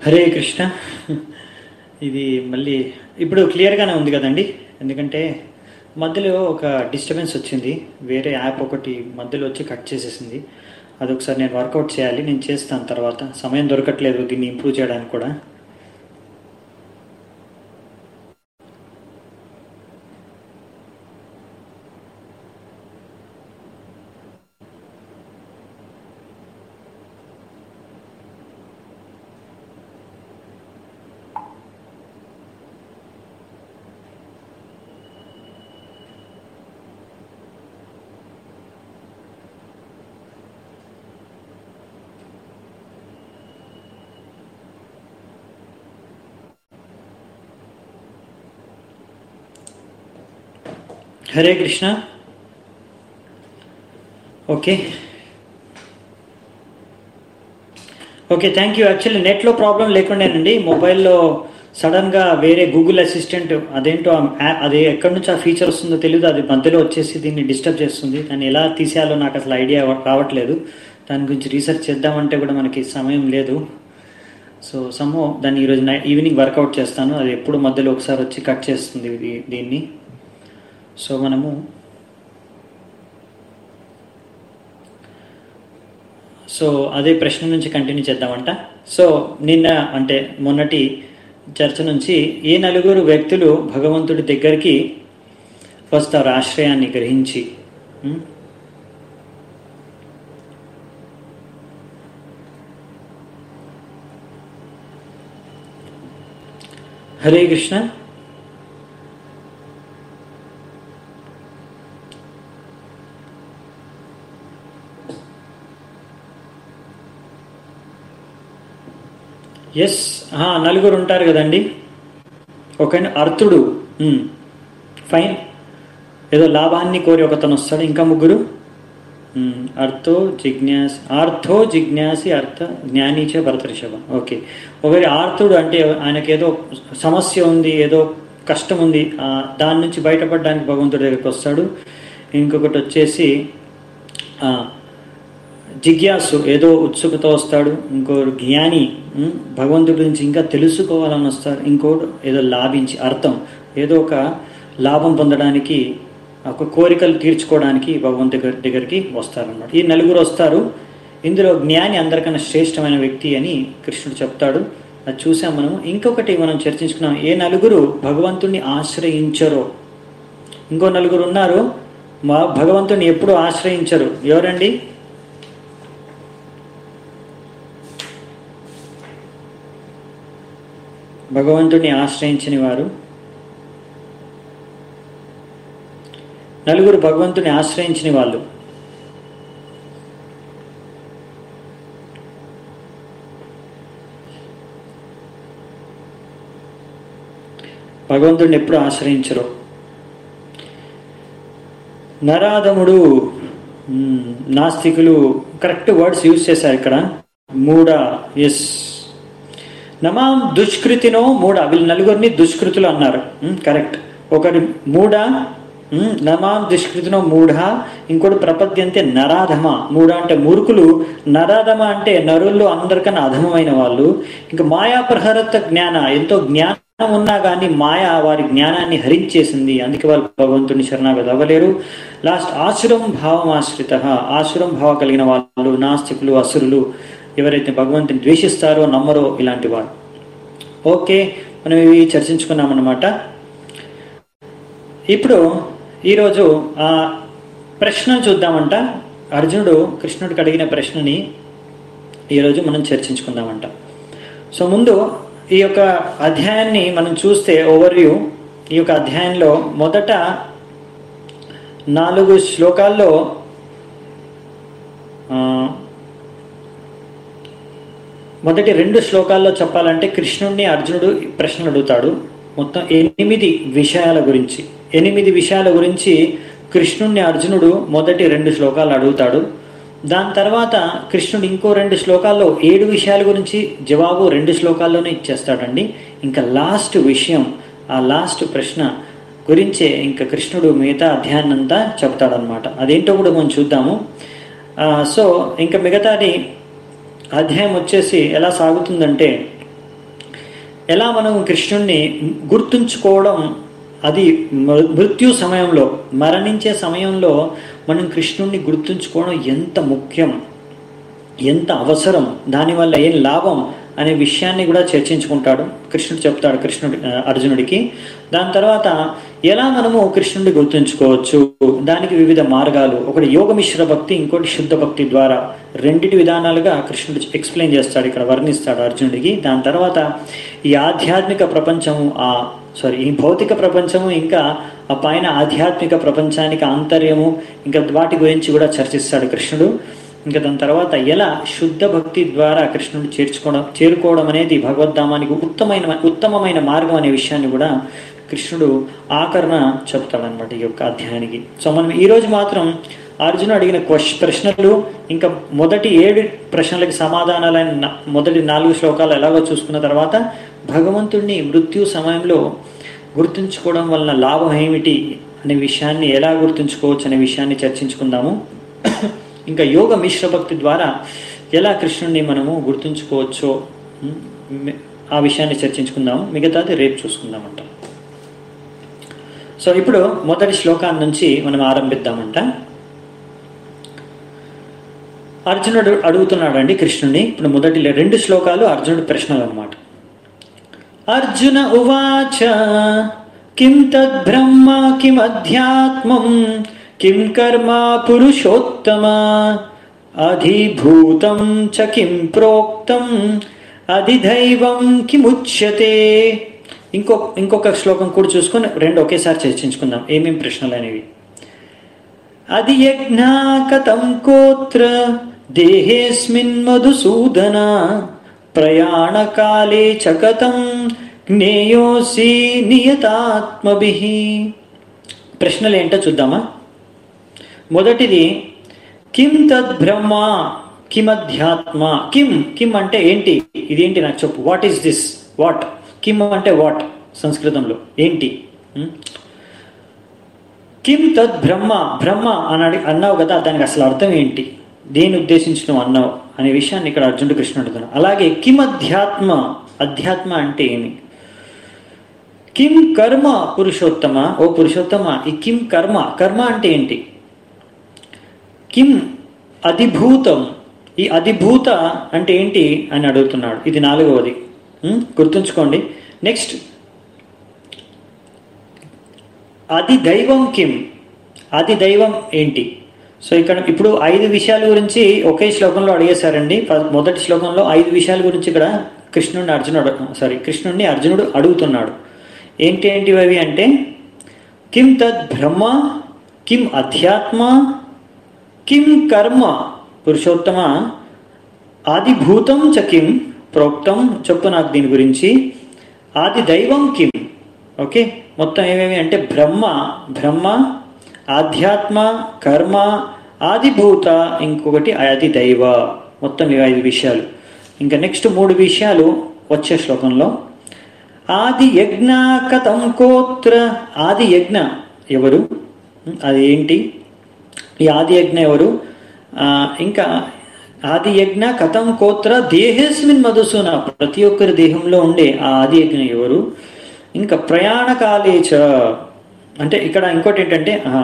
హరే కృష్ణ ఇది మళ్ళీ ఇప్పుడు క్లియర్గానే ఉంది కదండి ఎందుకంటే మధ్యలో ఒక డిస్టర్బెన్స్ వచ్చింది వేరే యాప్ ఒకటి మధ్యలో వచ్చి కట్ చేసేసింది అది ఒకసారి నేను వర్కౌట్ చేయాలి నేను చేస్తాను తర్వాత సమయం దొరకట్లేదు దీన్ని ఇంప్రూవ్ చేయడానికి కూడా Hare Krishna okay okay thank you actually నెట్లో ప్రాబ్లం లేకుండానండి మొబైల్లో సడన్గా వేరే గూగుల్ అసిస్టెంట్ అదేంటో ఆ యా- అది ఎక్కడి నుంచి ఆ ఫీచర్ వస్తుందో తెలియదు అది మధ్యలో వచ్చేసి దీన్ని డిస్టర్బ్ చేస్తుంది దాన్ని ఎలా తీసేయాలో నాకు అసలు ఐడియా రావట్లేదు దాని గురించి రీసెర్చ్ చేద్దామంటే కూడా మనకి సమయం లేదు సో సమ్మో దాన్ని ఈరోజు నై ఈవినింగ్ వర్కౌట్ చేస్తాను అది ఎప్పుడు మధ్యలో ఒకసారి వచ్చి కట్ చేస్తుంది ఇది దీన్ని సో మనము సో అదే ప్రశ్న నుంచి కంటిన్యూ చేద్దామంట సో నిన్న అంటే మొన్నటి చర్చ నుంచి ఏ నలుగురు వ్యక్తులు భగవంతుడి దగ్గరికి వస్తారు ఆశ్రయాన్ని గ్రహించి ఉం? హరే కృష్ణ ఎస్ నలుగురు ఉంటారు కదండి ఒక అర్థుడు ఉమ్, ఫైన్ ఏదో లాభాన్ని కోరి ఒకతను వస్తాడు ఇంకా ముగ్గురు ఉమ్, అర్థో జిజ్ఞాసి ఆర్థో జిజ్ఞాసి అర్థ జ్ఞానీచ భరతరిషభ ఓకే ఒకరి ఆర్థుడు అంటే ఆయనకి ఏదో సమస్య ఉంది ఏదో కష్టం ఉంది ఆ, దాని నుంచి బయటపడడానికి భగవంతుడి దగ్గరికి వస్తాడు ఇంకొకటి వచ్చేసి ఆ, జిజ్ఞాసు ఏదో ఉత్సుకత వస్తాడు ఇంకో జ్ఞాని ఉమ్, భగవంతుడి గురించి ఇంకా తెలుసుకోవాలని వస్తాడు ఇంకోటి ఏదో లాభించి అర్థం ఏదో ఒక లాభం పొందడానికి ఒక కోరికలు తీర్చుకోవడానికి భగవంతు దగ్గర దగ్గరికి వస్తారన్నమాట ఈ నలుగురు వస్తారు ఇందులో జ్ఞాని అందరికన్నా శ్రేష్టమైన వ్యక్తి అని కృష్ణుడు చెప్తాడు అది చూసాం మనం ఇంకొకటి మనం చర్చించుకున్నాం ఏ నలుగురు భగవంతుణ్ణి ఆశ్రయించరో ఇంకో నలుగురు ఉన్నారు మా భగవంతుని ఎప్పుడు ఆశ్రయించరు ఎవరండి భగవంతుని ఆశ్రయించని వారు నలుగురు భగవంతుని ఆశ్రయించిన వాళ్ళు భగవంతుడిని ఎప్పుడు ఆశ్రయించరు నరాధముడు మ్మ్, నాస్తికులు కరెక్ట్ వర్డ్స్ యూజ్ చేశారు ఇక్కడ మూడ ఎస్ నమాం దుష్కృతినో మూడ వీళ్ళు నలుగురిని దుష్కృతులు అన్నారు మ్మ్, కరెక్ట్ ఒకటి మూడ మ్మ్, నమాం దుష్కృతినో మూఢ ఇంకోటి ప్రపద్యంతే నరాధమ మూఢ అంటే మూర్ఖులు నరాధమ అంటే నరుల్లో అందరికన్నా అధమమైన వాళ్ళు ఇంకా మాయా ప్రహరత జ్ఞాన ఎంతో జ్ఞానం ఉన్నా కానీ మాయ వారి జ్ఞానాన్ని హరించేసింది అందుకే వాళ్ళు భగవంతుని శరణాగతి అవ్వలేరు లాస్ట్ ఆసురం భావం ఆశ్రిత ఆసురం భావం కలిగిన వాళ్ళు నాస్తికులు అసురులు ఎవరైతే భగవంతుని ద్వేషిస్తారో నమ్మరో ఇలాంటి వారు ఓకే మనం ఇవి చర్చించుకున్నాం అన్నమాట ఇప్పుడు ఈరోజు ఆ ప్రశ్న చూద్దామంట అర్జునుడు కృష్ణుడికి అడిగిన ప్రశ్నని ఈరోజు మనం చర్చించుకుందామంట సో ముందు ఈ యొక్క అధ్యాయాన్ని మనం చూస్తే ఓవర్వ్యూ ఈ యొక్క అధ్యాయంలో మొదట నాలుగు శ్లోకాల్లో ఆ, మొదటి రెండు శ్లోకాల్లో చెప్పాలంటే కృష్ణుడిని అర్జునుడు ప్రశ్నలు అడుగుతాడు మొత్తం ఎనిమిది విషయాల గురించి ఎనిమిది విషయాల గురించి కృష్ణుడిని అర్జునుడు మొదటి రెండు శ్లోకాలు అడుగుతాడు దాని తర్వాత కృష్ణుడు ఇంకో రెండు శ్లోకాల్లో ఏడు విషయాల గురించి జవాబు రెండు శ్లోకాల్లోనే ఇచ్చేస్తాడండి ఇంకా లాస్ట్ విషయం ఆ లాస్ట్ ప్రశ్న గురించే ఇంకా కృష్ణుడు మిగతా అధ్యాయాన్నంతా చెప్తాడనమాట అదేంటో కూడా మనం చూద్దాము ఆ, సో ఇంకా మిగతాది అధ్యాయం వచ్చేసి ఎలా సాగుతుందంటే ఎలా మనం కృష్ణుణ్ణి గుర్తుంచుకోవడం అది మృ- మృత్యు సమయంలో మరణించే సమయంలో మనం కృష్ణుణ్ణి గుర్తుంచుకోవడం ఎంత ముఖ్యం ఎంత అవసరం దానివల్ల ఏం లాభం అనే విషయాన్ని కూడా చర్చించుకుంటాడు కృష్ణుడు చెప్తాడు కృష్ణుడి ఆ, అర్జునుడికి దాని తర్వాత ఎలా మనము కృష్ణుడిని గుర్తుంచుకోవచ్చు దానికి వివిధ మార్గాలు ఒకటి యోగ మిశ్ర భక్తి ఇంకోటి శుద్ధ భక్తి ద్వారా రెండిటి విధానాలుగా కృష్ణుడు ఎక్స్ప్లెయిన్ చేస్తాడు ఇక్కడ వర్ణిస్తాడు అర్జునుడికి దాని తర్వాత ఈ ఆధ్యాత్మిక ప్రపంచము ఆ సారీ ఈ భౌతిక ప్రపంచము ఇంకా ఆ పైన ఆధ్యాత్మిక ప్రపంచానికి ఆంతర్యము ఇంకా వాటి గురించి కూడా చర్చిస్తాడు కృష్ణుడు ఇంకా దాని తర్వాత ఎలా శుద్ధ భక్తి ద్వారా కృష్ణుడు చేర్చుకోవడం చేరుకోవడం అనేది భగవద్ధామానికి ఉత్తమైన ఉత్తమమైన మార్గం అనే విషయాన్ని కూడా కృష్ణుడు ఆకరణ చెప్తాడనమాట ఈ యొక్క అధ్యాయానికి సో మనం ఈ రోజు మాత్రం అర్జును అడిగిన క్వశ్చ ప్రశ్నలు ఇంకా మొదటి ఏడు ప్రశ్నలకి సమాధానాలైన నా- మొదటి నాలుగు శ్లోకాలు ఎలాగో చూసుకున్న తర్వాత భగవంతుడిని మృత్యు సమయంలో గుర్తుంచుకోవడం వలన లాభం ఏమిటి అనే విషయాన్ని ఎలా గుర్తుంచుకోవచ్చు అనే విషయాన్ని చర్చించుకుందాము ఇంకా యోగ మిశ్ర భక్తి ద్వారా ఎలా కృష్ణుడిని మనము గుర్తుంచుకోవచ్చో ఉమ్, మి- ఆ విషయాన్ని చర్చించుకుందాము మిగతాది రేపు చూసుకుందామంట సో ఇప్పుడు మొదటి శ్లోకాన్ని నుంచి మనం ఆరంభిద్దామంట అర్జునుడు అడుగుతున్నాడండి కృష్ణుడిని ఇప్పుడు మొదటి రెండు శ్లోకాలు అర్జునుడి ప్రశ్నలు అనమాట అర్జున ఉవాచ కిం తద్బ్రహ్మ కిమధ్యాత్మం కిం కర్మ పురుషోత్తమ అధిభూతం చ కిం ప్రోక్తం అధిదైవం కిముచ్యతే ఇంకో ఇంకొక శ్లోకం కూడా చూసుకొని రెండు ఒకేసారి చర్చించుకుందాం ఏమేం ప్రశ్నలు అనేవి అది యజ్ఞా కథం కోత్ర దేహేస్మిన్ మధుసూదన ప్రయాణకాలే చ కథం జ్ఞేయోసి నియతాత్మభి ప్రశ్నలు ఏంటో చూద్దామా మొదటిది కిం తద్ బ్రహ్మ కిమధ్యాత్మ కిం కిం అంటే ఏంటి ఇదేంటి నాకు చెప్పు వాట్ ఈస్ దిస్ వాట్ కిమ్ అంటే వాట్ సంస్కృతంలో ఏంటి ఉం? కిం తద్ బ్రహ్మ బ్రహ్మ అని అడి అన్నావు కదా దానికి అసలు అర్థం ఏంటి దేని ఉద్దేశించి నువ్వు అన్నావు అనే విషయాన్ని ఇక్కడ అర్జునుడు కృష్ణుడు అడుగుతున్నాడు అలాగే కిం అధ్యాత్మ అధ్యాత్మ అంటే ఏమి కిం కర్మ పురుషోత్తమ ఓ పురుషోత్తమ ఈ కిం కర్మ కర్మ అంటే ఏంటి కిం అధిభూతం ఈ అధిభూత అంటే ఏంటి అని అడుగుతున్నాడు ఇది నాలుగవది ఉం? గుర్తుంచుకోండి నెక్స్ట్ అది దైవం కిం అది దైవం ఏంటి సో ఇక్కడ ఇప్పుడు ఐదు విషయాల గురించి ఒకే శ్లోకంలో అడిగేశారండి ఫ- మొదటి శ్లోకంలో ఐదు విషయాల గురించి ఇక్కడ కృష్ణుడిని అర్జునుడు సారీ కృష్ణుడిని అర్జునుడు అడుగుతున్నాడు ఏంటి ఏంటివి అవి అంటే కిం తద్ బ్రహ్మ కిం అధ్యాత్మ కిం కర్మ పురుషోత్తమ ఆదిభూతం చ కిం ప్రోక్తం చెప్పు నాకు దీని గురించి ఆది దైవం కిం ఓకే మొత్తం ఏమేమి అంటే బ్రహ్మ బ్రహ్మ ఆధ్యాత్మ కర్మ ఆదిభూత ఇంకొకటి ఆది దైవ మొత్తం ఇవి ఐదు విషయాలు ఇంకా నెక్స్ట్ మూడు విషయాలు వచ్చే శ్లోకంలో ఆది యజ్ఞ కథం కోత్ర ఆది యజ్ఞ ఎవరు అది ఏంటి ఈ ఆది యజ్ఞ ఎవరు ఆ, ఇంకా ఆది యజ్ఞ కథం కోత్ర దేహేస్మిన్ మధుసూన ప్రతి ఒక్కరి దేహంలో ఉండే ఆ ఆది యజ్ఞ ఎవరు ఇంకా ప్రయాణకాలే చ అంటే ఇక్కడ ఇంకోటి ఏంటంటే ఆహా,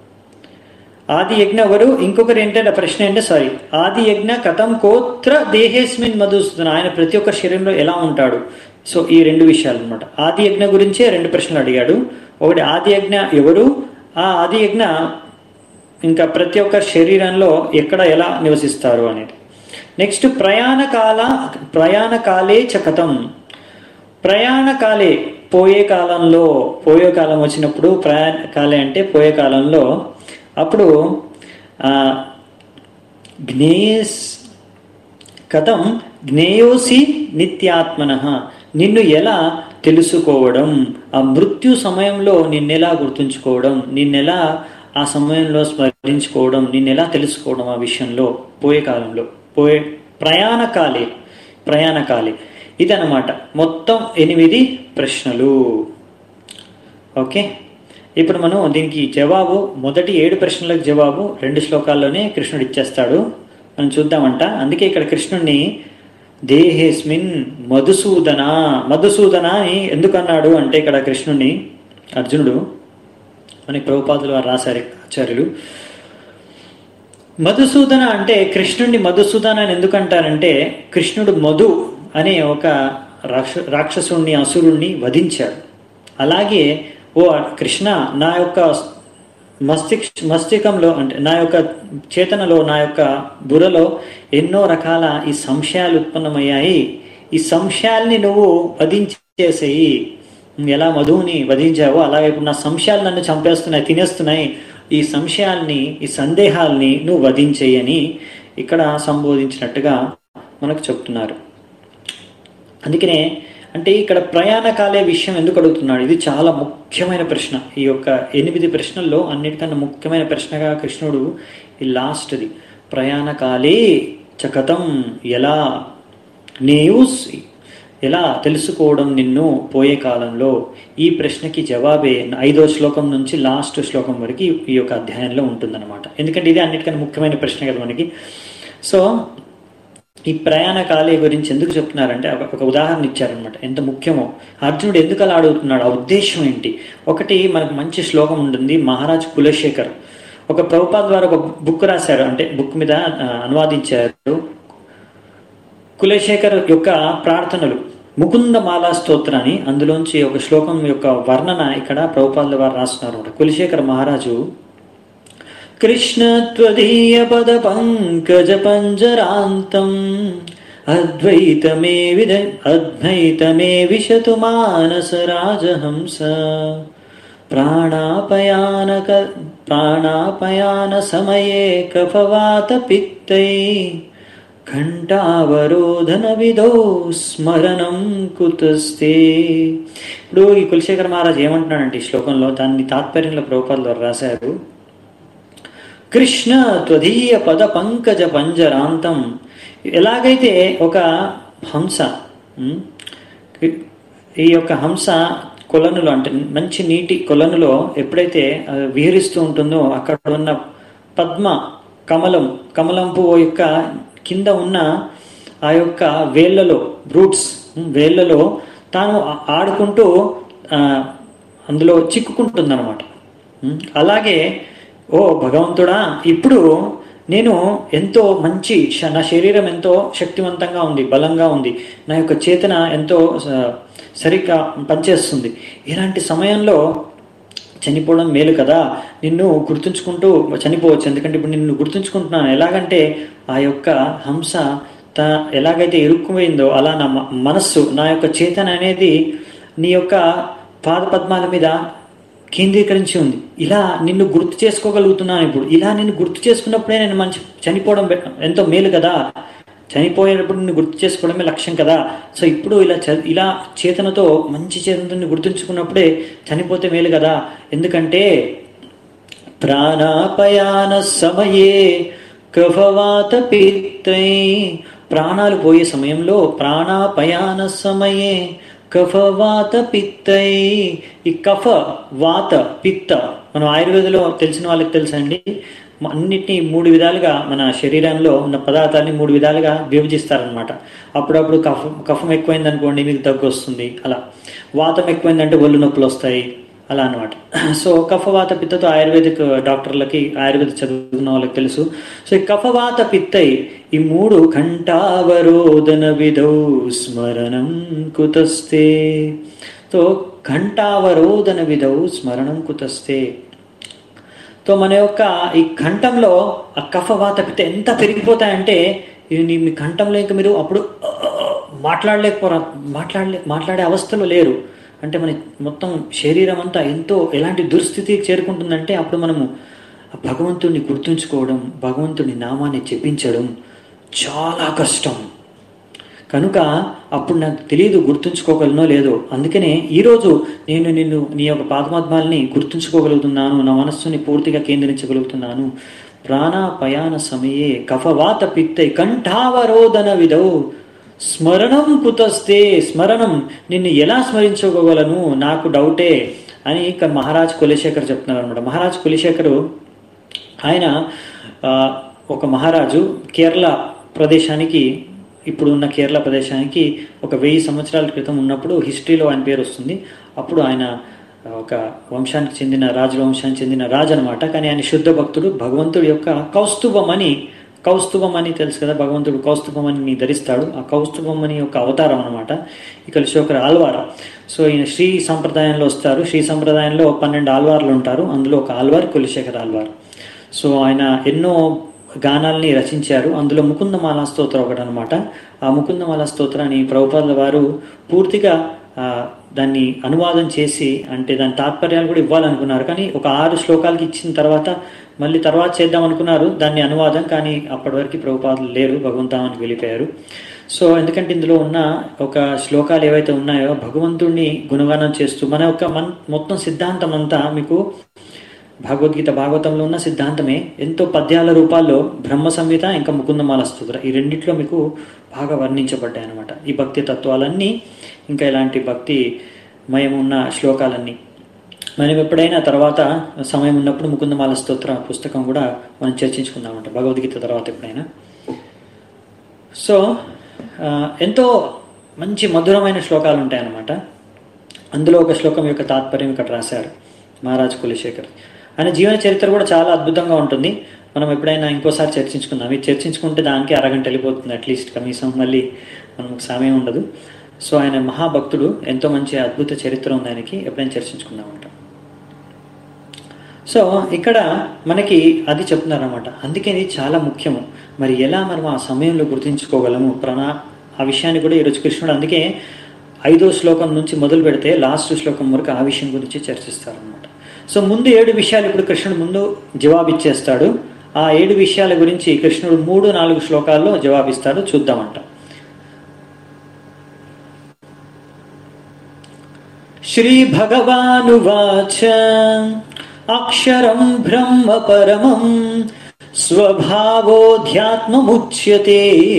ఆది యజ్ఞ ఎవరు ఇంకొకరు ఏంటంటే ఆ ప్రశ్న ఏంటంటే సారీ ఆది యజ్ఞ కథం కోత్ర దేహేస్మిన్ మధుసూదన ఆయన ప్రతి ఒక్క శరీరంలో ఎలా ఉంటాడు సో ఈ రెండు విషయాలు అనమాట ఆది యజ్ఞ గురించే రెండు ప్రశ్నలు అడిగాడు ఒకటి ఆది యజ్ఞ ఎవరు ఆ ఆది యజ్ఞ ఇంకా ప్రతి ఒక్క శరీరంలో ఎక్కడ ఎలా నివసిస్తారు అనేది నెక్స్ట్ ప్రయాణకాల ప్రయాణకాలే చకతం ప్రయాణకాలే పోయే కాలంలో పోయే కాలం వచ్చినప్పుడు ప్రయాణ కాలే అంటే పోయే కాలంలో అప్పుడు ఆ, జ్ఞేయస్ కథం జ్ఞేయోసి నిత్యాత్మన నిన్ను ఎలా తెలుసుకోవడం ఆ మృత్యు సమయంలో నిన్నెలా గుర్తుంచుకోవడం నిన్నెలా ఆ సమయంలో స్మరించుకోవడం నిన్నెలా తెలుసుకోవడం ఆ విషయంలో పోయే కాలంలో పోయే ప్రయాణకాలే ప్రయాణకాలే ఇదన్నమాట మొత్తం ఎనిమిది ప్రశ్నలు ఓకే ఇప్పుడు మనం దీనికి జవాబు మొదటి ఏడు ప్రశ్నలకు జవాబు రెండు శ్లోకాల్లోనే కృష్ణుడు ఇచ్చేస్తాడు మనం చూద్దామంట అందుకే ఇక్కడ కృష్ణుడిని దేహేస్మిన్ మధుసూదన మధుసూదన అని ఎందుకు అన్నాడు అంటే ఇక్కడ కృష్ణుని అర్జునుడు మనకి ప్రభుపాదులు వారు రాశారు ఆచార్యులు మధుసూదన అంటే కృష్ణుడిని మధుసూదన అని ఎందుకు అంటారంటే కృష్ణుడు మధు అనే ఒక రాక్ష రాక్షసుణ్ణి అసురుణ్ణి వధించాడు అలాగే ఓ కృష్ణ నా యొక్క మస్తిక్ మస్తికంలో అంటే నా యొక్క చేతనలో నా యొక్క బుర్రలో ఎన్నో రకాల ఈ సంశయాలు ఉత్పన్నమయ్యాయి ఈ సంశయాల్ని నువ్వు వధించేసేయి ఎలా మధువుని వధించావో అలాగే ఇప్పుడు నా సంశయాలు నన్ను చంపేస్తున్నాయి తినేస్తున్నాయి ఈ సంశయాల్ని ఈ సందేహాల్ని నువ్వు వధించేయి అని ఇక్కడ సంబోధించినట్టుగా మనకు చెప్తున్నారు అందుకనే అంటే ఇక్కడ ప్రయాణకాలే విషయం ఎందుకు అడుగుతున్నాడు ఇది చాలా ముఖ్యమైన ప్రశ్న ఈ యొక్క ఎనిమిది ప్రశ్నల్లో అన్నిటికన్నా ముఖ్యమైన ప్రశ్నగా కృష్ణుడు ఈ లాస్ట్ది ప్రయాణకాలే చకతం ఎలా నీవు ఎలా తెలుసుకోవడం నిన్ను పోయే కాలంలో ఈ ప్రశ్నకి జవాబే ఐదో శ్లోకం నుంచి లాస్ట్ శ్లోకం వరకు ఈ యొక్క అధ్యాయంలో ఉంటుందన్నమాట ఎందుకంటే ఇది అన్నిటికన్నా ముఖ్యమైన ప్రశ్న కదా మనకి సో ఈ ప్రయాణ కాలే గురించి ఎందుకు చెప్తున్నారంటే ఒక ఒక ఉదాహరణ ఇచ్చారనమాట ఎంత ముఖ్యమో అర్జునుడు ఎందుకు అలా అడుగుతున్నాడు ఆ ఉద్దేశం ఏంటి ఒకటి మనకు మంచి శ్లోకం ఉంటుంది మహారాజ్ కులశేఖర్ ఒక ప్రభుపాద్ ద్వారా ఒక బుక్ రాశారు అంటే బుక్ మీద ఆ, అనువాదించారు కులశేఖర్ యొక్క ప్రార్థనలు ముకుంద మాలా స్తోత్రాన్ని అందులోంచి ఒక శ్లోకం యొక్క వర్ణన ఇక్కడ ప్రభుపాదుల వారు రాస్తున్నారు కులశేఖర మహారాజు కృష్ణ త్వదీయ పద పంకజ పంజరాంతం అద్వైతమే విద అద్వైతమే విశతు మానస రాజహంస ప్రాణాపయానక ప్రాణాపయాన సమయే కఫవాత పిత్తై ఘంటావరోధన విధో స్మరణం కుతస్తే ఇప్పుడు ఈ కులశేఖర మహారాజ్ ఏమంటున్నాడంటే ఈ శ్లోకంలో దాన్ని తాత్పర్యంలో ప్రభుపాదుల ద్వారా రాశారు కృష్ణ త్వదీయ పద పంకజ పంజరాంతం ఎలాగైతే ఒక హంస ఉమ్, ఈ యొక్క హంస కొలనులో అంటే మంచి నీటి కొలనులో ఎప్పుడైతే ఆ, విహరిస్తూ ఉంటుందో అక్కడ ఉన్న పద్మ కమలం కమలం పువ్వు యొక్క కింద ఉన్న ఆ యొక్క వేళ్ళలో రూట్స్ వేళ్ళలో తాను ఆ- ఆడుకుంటూ ఆ, అందులో చిక్కుకుంటుందన్నమాట ఉమ్, అలాగే ఓ భగవంతుడా ఇప్పుడు నేను ఎంతో మంచి శ- నా శరీరం ఎంతో శక్తివంతంగా ఉంది బలంగా ఉంది నా యొక్క చేతన ఎంతో స- సరిగ్గా పనిచేస్తుంది ఇలాంటి సమయంలో చనిపోవడం మేలు కదా నిన్ను గుర్తుంచుకుంటూ చనిపోవచ్చు ఎందుకంటే ఇప్పుడు నిన్ను గుర్తుంచుకుంటున్నాను ఎలాగంటే ఆ యొక్క హంస త ఎలాగైతే ఇరుక్కుపోయిందో అలా నా మ- మనస్సు నా యొక్క చేతన అనేది నీ యొక్క పాద పద్మాల మీద కేంద్రీకరించి ఉంది ఇలా నిన్ను గుర్తు చేసుకోగలుగుతున్నాను ఇప్పుడు ఇలా నిన్ను గుర్తు చేసుకున్నప్పుడే నేను మంచి చనిపోవడం బె- ఎంతో మేలు కదా చనిపోయేటప్పుడు నిన్ను గుర్తు చేసుకోవడమే లక్ష్యం కదా సో ఇప్పుడు ఇలా చ ఇలా చేతనతో మంచి చేతనతో గుర్తుంచుకున్నప్పుడే చనిపోతే మేలు కదా ఎందుకంటే ప్రాణాపయాన సమయే కఫవాత పిత్తై ప్రాణాలు పోయే సమయంలో ప్రాణాపయాన సమయే కఫవాత పిత్తై ఈ కఫ వాత పిత్త మనం ఆయుర్వేదంలో తెలిసిన వాళ్ళకి తెలుసండి అన్నిటినీ మూడు విధాలుగా మన శరీరంలో ఉన్న పదార్థాలని మూడు విధాలుగా విభజిస్తారనమాట అప్పుడప్పుడు కఫం కఫం ఎక్కువైంది అనుకోండి మీకు దగ్గు వస్తుంది అలా వాతం ఎక్కువైందంటే ఒళ్ళు నొప్పులు వస్తాయి అలా అనమాట సో కఫవాత పిత్తతో ఆయుర్వేదిక్ డాక్టర్లకి ఆయుర్వేద చదువుకున్న వాళ్ళకి తెలుసు సో ఈ కఫవాత పిత్తై ఈ మూడు ఘంటావరోధన విధౌ స్మరణం కుతస్తే సో ఘంటావరోధన విధౌ స్మరణం కుతస్తే తో మన యొక్క ఈ కంఠంలో ఆ కఫవాత పిత్త ఎంత పెరిగిపోతాయంటే ఇవి నీ- మీ కంఠంలో ఇంకా మీరు అప్పుడు ఆ, మాట్లాడలేకపోరా మాట్లాడలే మాట్లాడే అవస్థలో లేరు అంటే మన మొత్తం శరీరం అంతా ఎంతో ఎలాంటి దుస్థితికి చేరుకుంటుందంటే అప్పుడు మనము ఆ భగవంతుడిని గుర్తుంచుకోవడం భగవంతుని నామాన్ని చెప్పించడం చాలా కష్టం కనుక అప్పుడు నాకు తెలియదు గుర్తుంచుకోగలనో లేదో అందుకనే ఈరోజు నేను నిన్ను నీ యొక్క పాదపద్మాల్ని గుర్తుంచుకోగలుగుతున్నాను నా మనస్సుని పూర్తిగా కేంద్రించగలుగుతున్నాను ప్రాణాపయాన సమయే కఫవాత పిత్తై కంఠావరోధన విధౌ స్మరణం కుతస్తే స్మరణం నిన్ను ఎలా స్మరించుకోగలను నాకు డౌటే అని ఇక్కడ మహారాజ్ కులశేఖర్ చెప్తున్నారు అనమాట మహారాజ్ కులశేఖరు ఆయన ఆ, ఒక మహారాజు కేరళ ప్రదేశానికి ఇప్పుడు ఉన్న కేరళ ప్రదేశానికి ఒక వెయ్యి సంవత్సరాల క్రితం ఉన్నప్పుడు హిస్టరీలో ఆయన పేరు వస్తుంది అప్పుడు ఆయన ఒక వంశానికి చెందిన రాజవంశానికి చెందిన రాజు అనమాట కానీ ఆయన శుద్ధ భక్తుడు భగవంతుడి యొక్క కౌస్తుభమని కౌస్తుభమని తెలుసు కదా భగవంతుడు కౌస్తుభమని ధరిస్తాడు ఆ కౌస్తుభమని యొక్క అవతారం అనమాట ఇక శోకర ఆల్వార్ సో ఈయన శ్రీ సంప్రదాయంలో వస్తారు శ్రీ సంప్రదాయంలో పన్నెండు ఆల్వార్లు ఉంటారు అందులో ఒక ఆల్వార్ కులశేఖర్ ఆల్వార్ సో ఆయన ఎన్నో గానాల్ని రచించారు అందులో ముకుందమాల స్తోత్రం ఒకటి అనమాట ఆ ముకుందమాల స్తోత్రాన్ని ప్రభుపాదుల వారు పూర్తిగా ఆ, దాన్ని అనువాదం చేసి అంటే దాని తాత్పర్యాలు కూడా ఇవ్వాలనుకున్నారు కానీ ఒక ఆరు శ్లోకాలకి ఇచ్చిన తర్వాత మళ్ళీ తర్వాత చేద్దాం అనుకున్నారు దాన్ని అనువాదం కానీ అప్పటి వరకు ప్రభుపాదులు లేరు భగవంతానికి వెళ్ళిపోయారు సో ఎందుకంటే ఇందులో ఉన్న ఒక శ్లోకాలు ఏవైతే ఉన్నాయో భగవంతుడిని గుణగానం చేస్తూ మన యొక్క మన మొత్తం సిద్ధాంతం అంతా మీకు భగవద్గీత భాగవతంలో ఉన్న సిద్ధాంతమే ఎంతో పద్యాల రూపాల్లో బ్రహ్మ సంహిత ఇంకా ముకుందమాల స్తోత్ర ఈ రెండిట్లో మీకు బాగా వర్ణించబడ్డాయి అనమాట ఈ భక్తి తత్వాలన్నీ ఇంకా ఇలాంటి భక్తి మయమున్న శ్లోకాలన్నీ మనం ఎప్పుడైనా తర్వాత సమయం ఉన్నప్పుడు ముకుందమాల స్తోత్ర పుస్తకం కూడా మనం చర్చించుకుందామంట భగవద్గీత తర్వాత ఎప్పుడైనా సో ఆ, ఎంతో మంచి మధురమైన శ్లోకాలు ఉంటాయన్నమాట అందులో ఒక శ్లోకం యొక్క తాత్పర్యం ఇక్కడ రాశారు మహారాజ్ కులశేఖర్ ఆయన జీవన చరిత్ర కూడా చాలా అద్భుతంగా ఉంటుంది మనం ఎప్పుడైనా ఇంకోసారి చర్చించుకుందాం ఇది చర్చించుకుంటే దానికి అరగంట వెళ్ళిపోతుంది అట్లీస్ట్ కనీసం మళ్ళీ మనకు సమయం ఉండదు సో ఆయన మహాభక్తుడు ఎంతో మంచి అద్భుత చరిత్ర ఉంది ఆయనకి ఎప్పుడైనా చర్చించుకుందామంట సో ఇక్కడ మనకి అది చెప్తున్నారన్నమాట అందుకే ఇది చాలా ముఖ్యము మరి ఎలా మనం ఆ సమయంలో గుర్తించుకోగలము ప్రణా ఆ విషయాన్ని కూడా ఈరోజు కృష్ణుడు అందుకే ఐదో శ్లోకం నుంచి మొదలు పెడితే లాస్ట్ శ్లోకం వరకు ఆ విషయం గురించి చర్చిస్తారనమాట సో ముందు ఏడు విషయాలు ఇప్పుడు కృష్ణుడు ముందు జవాబిచ్చేస్తాడు ఆ ఏడు విషయాల గురించి కృష్ణుడు మూడు నాలుగు శ్లోకాల్లో జవాబిస్తాడు చూద్దామంట श्रीभगवानुवाच अक्षरं ब्रह्म परमं स्वभावोऽध्यात्ममुच्यते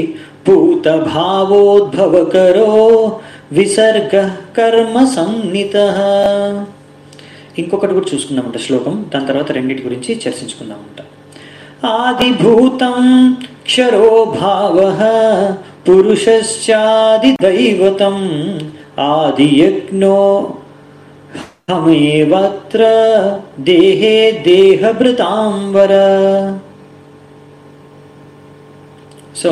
पूतभावोद्भवकरो విసర్గ కర్మ సంహిత ఇంకొకటి కూడా చూసుకుందామంట శ్లోకం దాని తర్వాత రెండింటి గురించి చర్చించుకుందామంట ఆదిభూతం క్షరో భావ పురుషశ్చాది దైవతం ఆదియజ్ఞో హమేవత్ర దేహే దేహభృతాంబర సో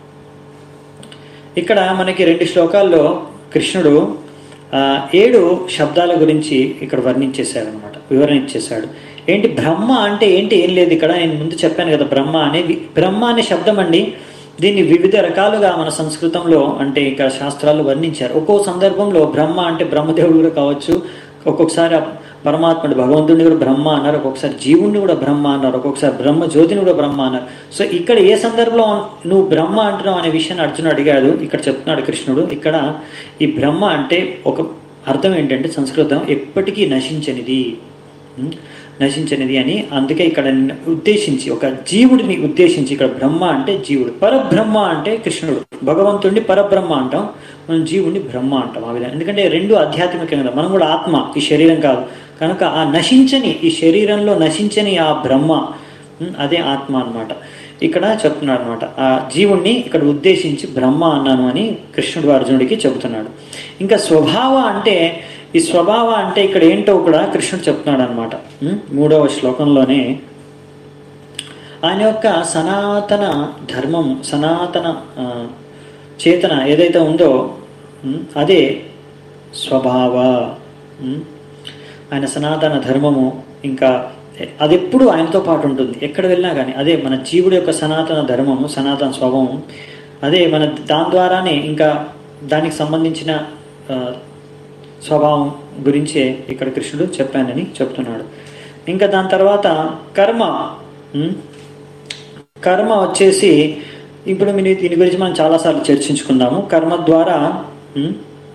ఇక్కడ మనకి రెండు శ్లోకాల్లో కృష్ణుడు ఆ, ఏడు శబ్దాల గురించి ఇక్కడ వర్ణించేశాడు అనమాట వివరణ ఇచ్చేశాడు ఏంటి బ్రహ్మ అంటే ఏంటి ఏం లేదు ఇక్కడ నేను ముందు చెప్పాను కదా బ్రహ్మ అనే వి- బ్రహ్మ అనే శబ్దం అండి దీన్ని వివిధ రకాలుగా మన సంస్కృతంలో అంటే ఇక్కడ శాస్త్రాలు వర్ణించారు ఒక్కో సందర్భంలో బ్రహ్మ అంటే బ్రహ్మదేవుడు కూడా కావచ్చు ఒక్కొక్కసారి ఆ పరమాత్ముడు భగవంతుడిని కూడా బ్రహ్మ అన్నారు ఒక్కొక్కసారి జీవుణ్ణి కూడా బ్రహ్మ అన్నారు ఒక్కొక్కసారి బ్రహ్మ జ్యోతిని కూడా బ్రహ్మ అన్నారు సో ఇక్కడ ఏ సందర్భంలో నువ్వు బ్రహ్మ అంటున్నావు అనే విషయాన్ని అర్జునుడు అడిగాడు ఇక్కడ చెప్తున్నాడు కృష్ణుడు ఇక్కడ ఈ బ్రహ్మ అంటే ఒక అర్థం ఏంటంటే సంస్కృతం ఎప్పటికీ నశించనిది ఉం? నశించనిది అని అందుకే ఇక్కడ ఉద్దేశించి ఒక జీవుడిని ఉద్దేశించి ఇక్కడ బ్రహ్మ అంటే జీవుడు పరబ్రహ్మ అంటే కృష్ణుడు భగవంతుడిని పరబ్రహ్మ అంటాం మనం జీవుడిని బ్రహ్మ అంటాం ఆ విధంగా ఎందుకంటే రెండు ఆధ్యాత్మికం కదా మనం కూడా ఆత్మ ఈ శరీరం కాదు కనుక ఆ నశించని ఈ శరీరంలో నశించని ఆ బ్రహ్మ ఉం, అదే ఆత్మ అన్నమాట ఇక్కడ చెప్తున్నాడు అనమాట ఆ జీవుణ్ణి ఇక్కడ ఉద్దేశించి బ్రహ్మ అన్నాను అని కృష్ణుడు అర్జునుడికి చెబుతున్నాడు ఇంకా స్వభావ అంటే ఈ స్వభావ అంటే ఇక్కడ ఏంటో కూడా కృష్ణుడు చెప్తున్నాడు అనమాట మూడవ శ్లోకంలోనే ఆయన యొక్క సనాతన ధర్మం సనాతన ఆ, చేతన ఏదైతే ఉందో ఉమ్, అదే స్వభావ ఉమ్, ఆయన సనాతన ధర్మము ఇంకా అది ఎప్పుడు ఆయనతో పాటు ఉంటుంది ఎక్కడ వెళ్ళినా కానీ అదే మన జీవుడి యొక్క సనాతన ధర్మము సనాతన స్వభావం అదే మన దాని ద్వారానే ఇంకా దానికి సంబంధించిన ఆ, స్వభావం గురించే ఇక్కడ కృష్ణుడు చెప్పానని చెప్తున్నాడు ఇంకా దాని తర్వాత కర్మ ఉమ్, కర్మ వచ్చేసి ఇప్పుడు మీరు దీని గురించి మనం చాలాసార్లు చర్చించుకుందాము కర్మ ద్వారా ఉమ్,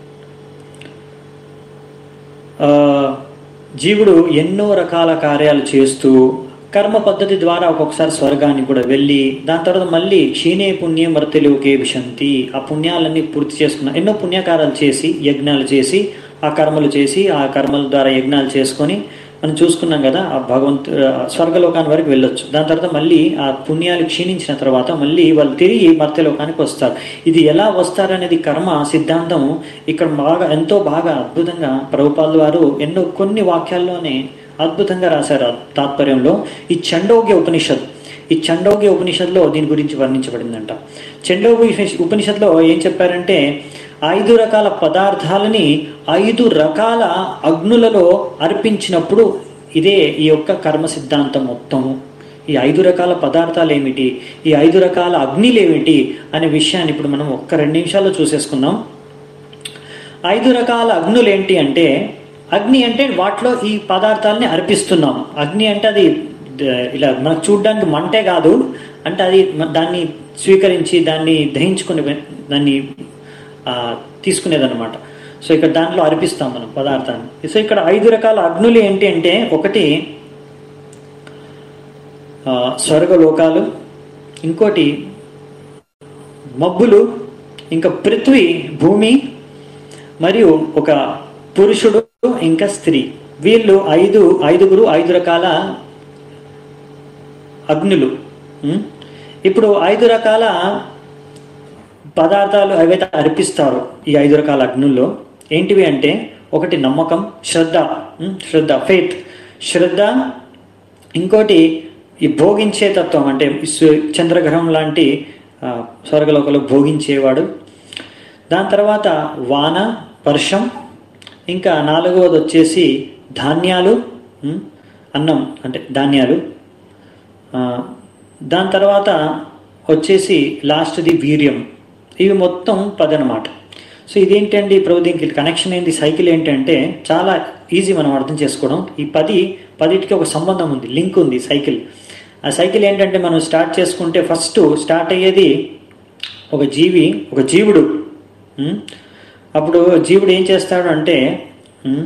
ఆ, జీవుడు ఎన్నో రకాల కార్యాలు చేస్తూ కర్మ పద్ధతి ద్వారా ఒక్కొక్కసారి స్వర్గానికి కూడా వెళ్ళి దాని తర్వాత మళ్ళీ క్షీణే పుణ్యం వర్తలోకే విశంతి ఆ పుణ్యాలన్నీ పూర్తి చేసుకున్న ఎన్నో పుణ్యకారాలు చేసి యజ్ఞాలు చేసి ఆ కర్మలు చేసి ఆ కర్మల ద్వారా యజ్ఞాలు చేసుకొని మనం చూసుకున్నాం కదా ఆ భగవంతు ఆ స్వర్గలోకాన్ని వరకు వెళ్ళొచ్చు దాని తర్వాత మళ్ళీ ఆ పుణ్యాలు క్షీణించిన తర్వాత మళ్ళీ వాళ్ళు తిరిగి మర్త్యలోకానికి వస్తారు ఇది ఎలా వస్తారనేది కర్మ సిద్ధాంతం ఇక్కడ బాగా ఎంతో బాగా అద్భుతంగా ప్రభుపాల్ వారు ఎన్నో కొన్ని వాక్యాల్లోనే అద్భుతంగా రాశారు ఆ తాత్పర్యంలో ఈ చండోగ్య ఉపనిషత్ ఈ చండోగ్య ఉపనిషత్తులో దీని గురించి వర్ణించబడిందంట చండోగ్య ఉపనిష- ఉపనిషత్తులో ఏం చెప్పారంటే ఐదు రకాల పదార్థాలని ఐదు రకాల అగ్నులలో అర్పించినప్పుడు ఇదే ఈ యొక్క కర్మ సిద్ధాంతం మొత్తము ఈ ఐదు రకాల పదార్థాలు ఏమిటి ఈ ఐదు రకాల అగ్నిలు ఏమిటి అనే విషయాన్ని ఇప్పుడు మనం ఒక్క రెండు నిమిషాల్లో చూసేసుకుందాం ఐదు రకాల అగ్నులు ఏంటి అంటే అగ్ని అంటే వాటిలో ఈ పదార్థాలని అర్పిస్తున్నాం అగ్ని అంటే అది ద- ఇలా మనకు చూడడానికి మంటే కాదు అంటే అది మ- దాన్ని స్వీకరించి దాన్ని దహించుకుని వె- దాన్ని ఆ, తీసుకునేదన్నమాట సో ఇక్కడ దాంట్లో అర్పిస్తాం మనం పదార్థాన్ని సో ఇక్కడ ఐదు రకాల అగ్నులు ఏంటి అంటే ఒకటి ఆ, స్వర్గలోకాలు ఇంకోటి మబ్బులు ఇంకా పృథ్వీ భూమి మరియు ఒక పురుషుడు ఇంకా స్త్రీ వీళ్ళు ఐదు ఐదుగురు ఐదు రకాల అగ్నులు ఉం? ఇప్పుడు ఐదు రకాల పదార్థాలు ఏవైతే అర్పిస్తారో ఈ ఐదు రకాల అగ్నుల్లో ఏంటివి అంటే ఒకటి నమ్మకం శ్రద్ధ ఉం? శ్రద్ధ ఫెయిత్ శ్రద్ధ ఇంకోటి ఈ భోగించే తత్వం అంటే ఈ సు- చంద్రగ్రహం లాంటి ఆ, స్వర్గలోకంలో భోగించేవాడు దాని తర్వాత వాన వర్షం ఇంకా నాలుగవది వచ్చేసి ధాన్యాలు ఉం? అన్నం అంటే ధాన్యాలు ఆ, దాని తర్వాత వచ్చేసి లాస్ట్ది వీర్యం ఇవి మొత్తం పది అనమాట సో ఇదేంటండి ప్రభు దీనికి కనెక్షన్ ఏంటి సైకిల్ ఏంటంటే చాలా ఈజీ మనం అర్థం చేసుకోవడం ఈ పది పదిటికి ఒక సంబంధం ఉంది లింక్ ఉంది సైకిల్ ఆ సైకిల్ ఏంటంటే మనం స్టార్ట్ చేసుకుంటే ఫస్ట్ స్టార్ట్ అయ్యేది ఒక జీవి ఒక జీవుడు ఉం? అప్పుడు జీవుడు ఏం చేస్తాడు అంటే ఉం?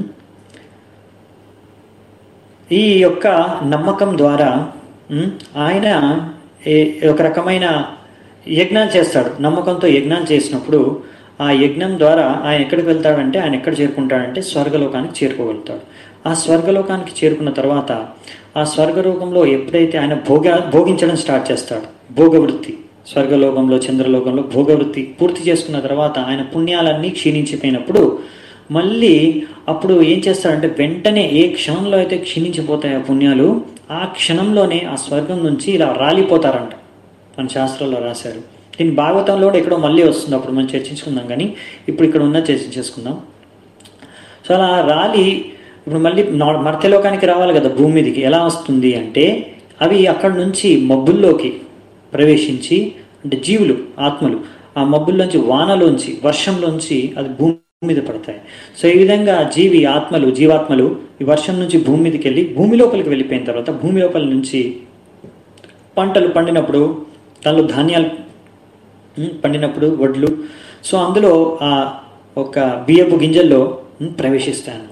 ఈ యొక్క నమ్మకం ద్వారా ఉం, ఆయన ఏ- ఒక రకమైన యజ్ఞాలు చేస్తాడు నమ్మకంతో యజ్ఞాలు చేసినప్పుడు ఆ యజ్ఞం ద్వారా ఆయన ఎక్కడికి వెళ్తాడంటే ఆయన ఎక్కడ చేరుకుంటాడంటే స్వర్గలోకానికి చేరుకోగలుగుతాడు ఆ స్వర్గలోకానికి చేరుకున్న తర్వాత ఆ స్వర్గలోకంలో ఎప్పుడైతే ఆయన భోగ భోగించడం స్టార్ట్ చేస్తాడు భోగవృత్తి స్వర్గలోకంలో చంద్రలోకంలో భోగవృత్తి పూర్తి చేసుకున్న తర్వాత ఆయన పుణ్యాలన్నీ క్షీణించిపోయినప్పుడు మళ్ళీ అప్పుడు ఏం చేస్తాడంటే వెంటనే ఏ క్షణంలో అయితే క్షీణించిపోతాయి ఆ పుణ్యాలు ఆ క్షణంలోనే ఆ స్వర్గం నుంచి ఇలా రాలిపోతారంట మన శాస్త్రంలో రాశారు దీని భాగవతంలో కూడా ఎక్కడో మళ్ళీ వస్తుంది అప్పుడు మనం చర్చించుకుందాం కానీ ఇప్పుడు ఇక్కడ ఉన్న చర్చించేసుకుందాం సో అలా రాలి ఇప్పుడు మళ్ళీ నా- మర్త్యలోకానికి రావాలి కదా భూమి మీదకి ఎలా వస్తుంది అంటే అవి అక్కడ నుంచి మబ్బుల్లోకి ప్రవేశించి అంటే జీవులు ఆత్మలు ఆ మబ్బుల్లోంచి వానలోంచి వర్షంలోంచి అది భూమి మీద పడతాయి సో ఈ విధంగా జీవి ఆత్మలు జీవాత్మలు ఈ వర్షం నుంచి భూమి మీదకి వెళ్ళి భూమి లోపలికి వెళ్ళిపోయిన తర్వాత భూమి లోపల నుంచి పంటలు పండినప్పుడు దానిలో ధాన్యాలు ఉమ్, పండినప్పుడు వడ్లు సో అందులో ఆ ఒక బియ్యపు గింజల్లో ఉమ్, ప్రవేశిస్తాయి అన్నమాట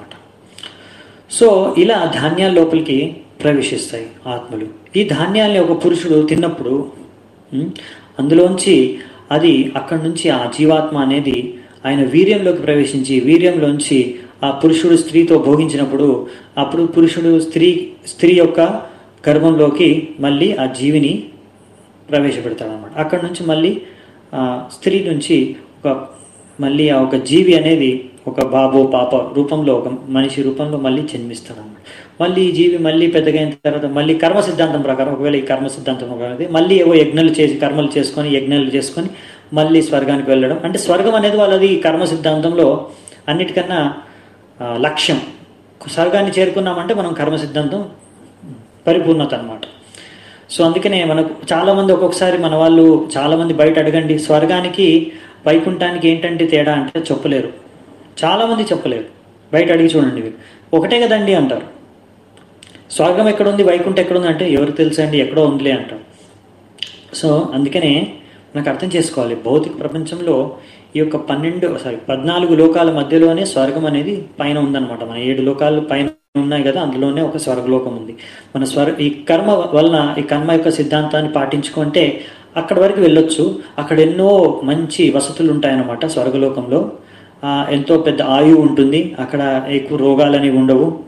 సో ఇలా ధాన్యాల లోపలికి ప్రవేశిస్తాయి ఆత్మలు ఈ ధాన్యాల్ని ఒక పురుషుడు తిన్నప్పుడు ఉమ్, అందులోంచి అది అక్కడి నుంచి ఆ జీవాత్మ అనేది ఆయన వీర్యంలోకి ప్రవేశించి వీర్యంలోంచి ఆ పురుషుడు స్త్రీతో భోగించినప్పుడు అప్పుడు పురుషుడు స్త్రీ స్త్రీ యొక్క గర్భంలోకి మళ్ళీ ఆ జీవిని ప్రవేశపెడతాడు అనమాట అక్కడ నుంచి మళ్ళీ ఆ స్త్రీ నుంచి ఒక మళ్ళీ ఆ ఒక జీవి అనేది ఒక బాబో పాప రూపంలో ఒక మనిషి రూపంలో మళ్ళీ జన్మిస్తాడు అనమాట మళ్ళీ ఈ జీవి మళ్ళీ పెద్దగా అయిన తర్వాత మళ్ళీ కర్మ సిద్ధాంతం ప్రకారం ఒకవేళ ఈ కర్మ సిద్ధాంతం ప్రకారం అయితే మళ్ళీ ఏవో యజ్ఞాలు చేసి కర్మలు చేసుకొని యజ్ఞాలు చేసుకొని మళ్ళీ స్వర్గానికి వెళ్ళడం అంటే స్వర్గం అనేది వాళ్ళది ఈ కర్మ సిద్ధాంతంలో అన్నిటికన్నా ఆ, లక్ష్యం స్వర్గాన్ని చేరుకున్నామంటే మనం కర్మ సిద్ధాంతం పరిపూర్ణత అన్నమాట సో అందుకనే మనకు చాలా మంది ఒక్కొక్కసారి మన వాళ్ళు చాలా మంది బయట అడగండి స్వర్గానికి వైకుంఠానికి ఏంటంటే తేడా అంటే చెప్పలేరు చాలా మంది చెప్పలేరు బయట అడిగి చూడండి మీరు ఒకటే కదండి అంటారు స్వర్గం ఎక్కడుంది వైకుంఠం ఎక్కడుంది అంటే ఎవరికి తెలుసా అండి ఎక్కడో ఉందిలే అంటారు సో అందుకనే మనకు అర్థం చేసుకోవాలి భౌతిక ప్రపంచంలో ఈ యొక్క పన్నెండు సారీ పద్నాలుగు లోకాల మధ్యలోనే స్వర్గం అనేది పైన ఉందన్నమాట మన ఏడు లోకాలు పైన ఉన్నాయి కదా అందులోనే ఒక స్వర్గలోకం ఉంది మన స్వర్ ఈ కర్మ వలన ఈ కర్మ యొక్క సిద్ధాంతాన్ని పాటించుకుంటే అక్కడ వరకు వెళ్ళొచ్చు అక్కడ ఎన్నో మంచి వసతులు ఉంటాయన్నమాట స్వర్గలోకంలో ఆ, ఎంతో పెద్ద ఆయువు ఉంటుంది అక్కడ ఎక్కువ రోగాలు అనేవి ఉండవు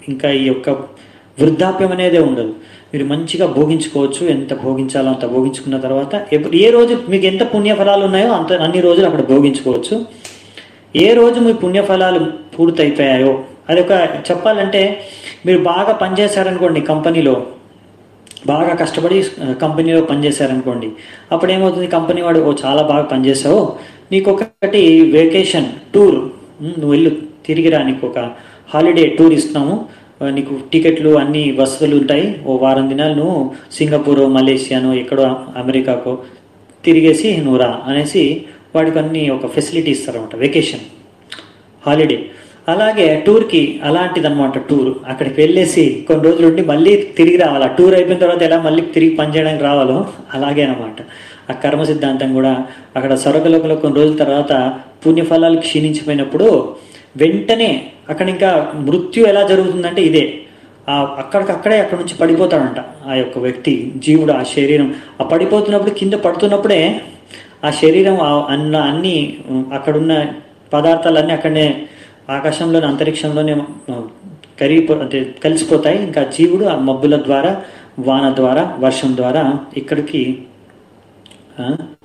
ఇంకా ఈ యొక్క వృద్ధాప్యం అనేదే ఉండదు మీరు మంచిగా భోగించుకోవచ్చు ఎంత భోగించాలో అంత భోగించుకున్న తర్వాత ఎప్పుడు ఏ రోజు మీకు ఎంత పుణ్యఫలాలు ఉన్నాయో అంత అన్ని రోజులు అక్కడ భోగించుకోవచ్చు ఏ రోజు మీ పుణ్యఫలాలు పూర్తయిపోయాయో అది ఒక చెప్పాలంటే మీరు బాగా పనిచేశారనుకోండి కంపెనీలో బాగా కష్టపడి ఆ, కంపెనీలో పనిచేశారనుకోండి అప్పుడు ఏమవుతుంది కంపెనీ వాడు ఓ చాలా బాగా పనిచేసావు నీకు ఒకటి వెకేషన్ టూర్ ఉమ్, నువ్వు వెళ్ళు తిరిగిరా నీకు ఒక హాలిడే టూర్ ఇస్తున్నాము ఆ, నీకు టికెట్లు అన్ని వసతులు ఉంటాయి ఓ వారం దినాలు నువ్వు సింగపూర్ మలేషియానో ఎక్కడో అమెరికాకో తిరిగేసి నువ్వు రా అనేసి వాడికి అన్ని ఒక ఫెసిలిటీ ఇస్తారన్నమాట వెకేషన్ హాలిడే అలాగే టూర్కి అలాంటిదన్నమాట టూర్ అక్కడికి వెళ్ళేసి కొన్ని రోజులు ఉండి మళ్ళీ తిరిగి రావాలి ఆ టూర్ అయిపోయిన తర్వాత ఎలా మళ్ళీ తిరిగి పనిచేయడానికి రావాలో అలాగే అనమాట ఆ కర్మ సిద్ధాంతం కూడా అక్కడ స్వర్గలోకంలో కొన్ని రోజుల తర్వాత పుణ్యఫలాలు క్షీణించిపోయినప్పుడు వెంటనే అక్కడ ఇంకా మృత్యు ఎలా జరుగుతుందంటే ఇదే ఆ అక్కడికక్కడే అక్కడ నుంచి పడిపోతాడంట ఆ యొక్క వ్యక్తి జీవుడు ఆ శరీరం ఆ పడిపోతున్నప్పుడు కింద పడుతున్నప్పుడే ఆ శరీరం ఆ- అన్న అన్ని ఉమ్, అక్కడున్న పదార్థాలన్నీ అక్కడనే ఆకాశంలోని అంతరిక్షంలోనే ఆ, కరిగిపో అంటే కలిసిపోతాయి ఇంకా జీవుడు ఆ మబ్బుల ద్వారా వాన ద్వారా వర్షం ద్వారా ఇక్కడికి ఆ,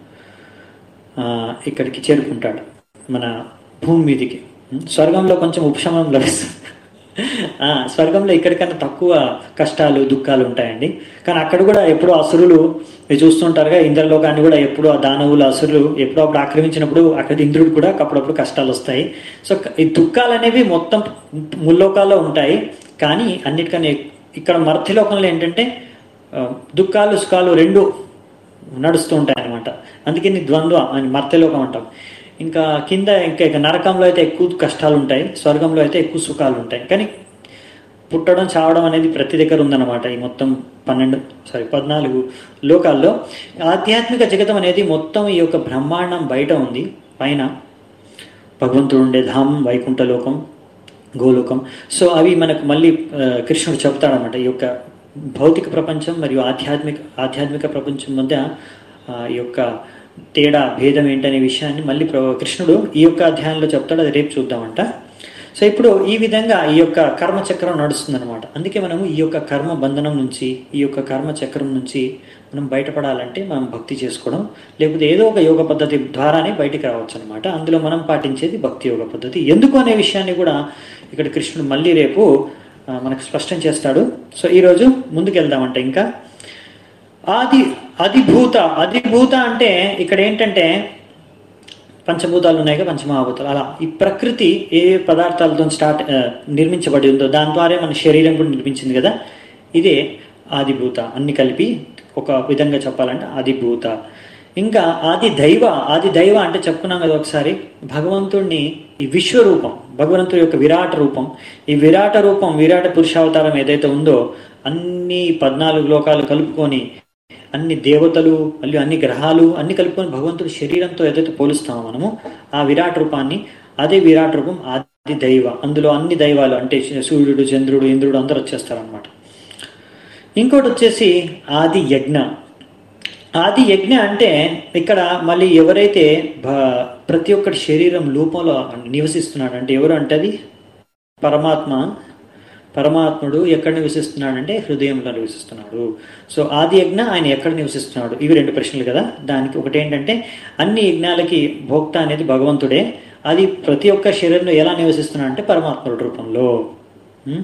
ఆ, ఇక్కడికి చేరుకుంటాడు మన భూమి మీదికి ఉం? స్వర్గంలో కొంచెం ఉపశమనం లభిస్తుంది ఆ, స్వర్గంలో ఇక్కడికన్నా తక్కువ కష్టాలు దుఃఖాలు ఉంటాయండి కానీ అక్కడ కూడా ఎప్పుడూ అసురులు మీరు చూస్తుంటారుగా ఇంద్రలోకాన్ని కూడా ఎప్పుడు ఆ దానవులు అసురులు ఎప్పుడో అప్పుడు ఆక్రమించినప్పుడు అక్కడ ఇంద్రుడు కూడా అప్పుడప్పుడు కష్టాలు వస్తాయి సో ఈ దుఃఖాలు అనేవి మొత్తం ముల్లోకాల్లో ఉంటాయి కానీ అన్నిటికన్నా ఎక్- ఇక్కడ మర్త్యలోకంలో ఏంటంటే ఆ, దుఃఖాలు సుఖాలు రెండు నడుస్తూ ఉంటాయి అనమాట అందుకే నీ ద్వంద్వ అని మర్త్యలోకం అంటాం ఇంకా కింద ఇంకా ఇక నరకంలో అయితే ఎక్కువ కష్టాలు ఉంటాయి స్వర్గంలో అయితే ఎక్కువ సుఖాలు ఉంటాయి కానీ పుట్టడం చావడం అనేది ప్రతి దగ్గర ఉందన్నమాట ఈ మొత్తం పన్నెండు సారీ పద్నాలుగు లోకాల్లో ఆధ్యాత్మిక జగతం అనేది మొత్తం ఈ యొక్క బ్రహ్మాండం బయట ఉంది పైన భగవంతుడు ఉండే ధామం వైకుంఠ లోకం గోలోకం సో అవి మనకు మళ్ళీ ఆ, కృష్ణుడు చెప్తాడనమాట ఈ యొక్క భౌతిక ప్రపంచం మరియు ఆధ్యాత్మిక ఆధ్యాత్మిక ప్రపంచం మధ్య ఆ, ఈ యొక్క తేడా భేదం ఏంటనే విషయాన్ని మళ్ళీ ప్ర- కృష్ణుడు ఈ యొక్క అధ్యాయంలో చెప్తాడు అది రేపు చూద్దామంట సో ఇప్పుడు ఈ విధంగా ఈ యొక్క కర్మ చక్రం నడుస్తుంది అనమాట అందుకే మనము ఈ యొక్క కర్మ బంధనం నుంచి ఈ యొక్క కర్మ చక్రం నుంచి మనం బయటపడాలంటే మనం భక్తి చేసుకోవడం లేకపోతే ఏదో ఒక యోగ పద్ధతి ద్వారానే బయటికి రావచ్చు అనమాట అందులో మనం పాటించేది భక్తి యోగ పద్ధతి ఎందుకు అనే విషయాన్ని కూడా ఇక్కడ కృష్ణుడు మళ్ళీ రేపు ఆ, మనకు స్పష్టం చేస్తాడు సో ఈరోజు ముందుకెళ్దామంట ఇంకా ఆది అధిభూత అధిభూత అంటే ఇక్కడ ఏంటంటే పంచభూతాలు ఉన్నాయి కదా పంచమహాభూతాలు అలా ఈ ప్రకృతి ఏ ఏ పదార్థాలతో స్టార్ట్ ఆ, నిర్మించబడి ఉందో దాని ద్వారా మన శరీరం కూడా నిర్మించింది కదా ఇదే ఆదిభూత అన్ని కలిపి ఒక విధంగా చెప్పాలంటే ఆదిభూత ఇంకా ఆది దైవ ఆది దైవ అంటే చెప్పుకున్నాం కదా ఒకసారి భగవంతుడిని ఈ విశ్వరూపం భగవంతుడి యొక్క విరాట రూపం ఈ విరాట రూపం విరాట పురుషావతారం ఏదైతే ఉందో అన్ని పద్నాలుగు లోకాలు కలుపుకొని అన్ని దేవతలు మళ్ళీ అన్ని గ్రహాలు అన్ని కలుపుకొని భగవంతుడి శరీరంతో ఏదైతే పోలుస్తామో మనము ఆ విరాట్ రూపాన్ని అదే విరాట్ రూపం ఆది దైవ అందులో అన్ని దైవాలు అంటే సూర్యుడు చంద్రుడు ఇంద్రుడు అందరూ వచ్చేస్తారనమాట ఇంకోటి వచ్చేసి ఆది యజ్ఞ ఆది యజ్ఞ అంటే ఇక్కడ మళ్ళీ ఎవరైతే భ- ప్రతి ఒక్కటి శరీరం లోపంలో నివసిస్తున్నాడు అంటే ఎవరు అంటే అది పరమాత్మ పరమాత్ముడు ఎక్కడ నివసిస్తున్నాడంటే హృదయంలో నివసిస్తున్నాడు సో ఆది యజ్ఞ ఆయన ఎక్కడ నివసిస్తున్నాడు ఇవి రెండు ప్రశ్నలు కదా దానికి ఒకటి ఏంటంటే అన్ని యజ్ఞాలకి భోక్త అనేది భగవంతుడే అది ప్రతి ఒక్క శరీరంలో ఎలా నివసిస్తున్నాడు అంటే పరమాత్ముడి రూపంలో ఉం?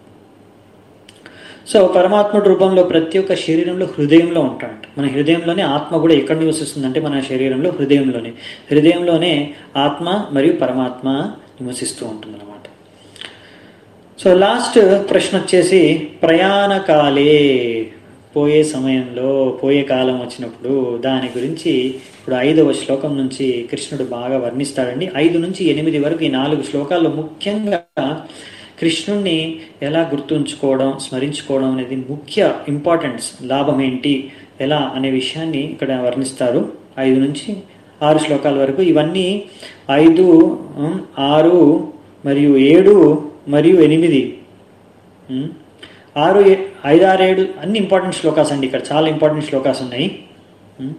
సో పరమాత్ముడి రూపంలో ప్రతి ఒక్క శరీరంలో హృదయంలో ఉంటాడంట మన హృదయంలోనే ఆత్మ కూడా ఎక్కడ నివసిస్తుందంటే మన శరీరంలో హృదయంలోనే హృదయంలోనే ఆత్మ మరియు పరమాత్మ నివసిస్తూ ఉంటుందన్నమాట సో లాస్ట్ ప్రశ్న వచ్చేసి ప్రయాణకాలే పోయే సమయంలో పోయే కాలం వచ్చినప్పుడు దాని గురించి ఇప్పుడు ఐదవ శ్లోకం నుంచి కృష్ణుడు బాగా వర్ణిస్తాడండి ఐదు నుంచి ఎనిమిది వరకు ఈ నాలుగు శ్లోకాల్లో ముఖ్యంగా కృష్ణుణ్ణి ఎలా గుర్తుంచుకోవడం స్మరించుకోవడం అనేది ముఖ్య ఇంపార్టెన్స్ లాభం ఏంటి ఎలా అనే విషయాన్ని ఇక్కడ వర్ణిస్తారు ఐదు నుంచి ఆరు శ్లోకాల వరకు ఇవన్నీ ఐదు ఉమ్, ఆరు మరియు ఏడు మరియు ఎనిమిది ఉమ్, ఆరు ఏ- ఐదు ఆరు ఏడు అన్ని ఇంపార్టెంట్ శ్లోకాస్ అండి ఇక్కడ చాలా ఇంపార్టెంట్ శ్లోకాస్ ఉన్నాయి ఉమ్.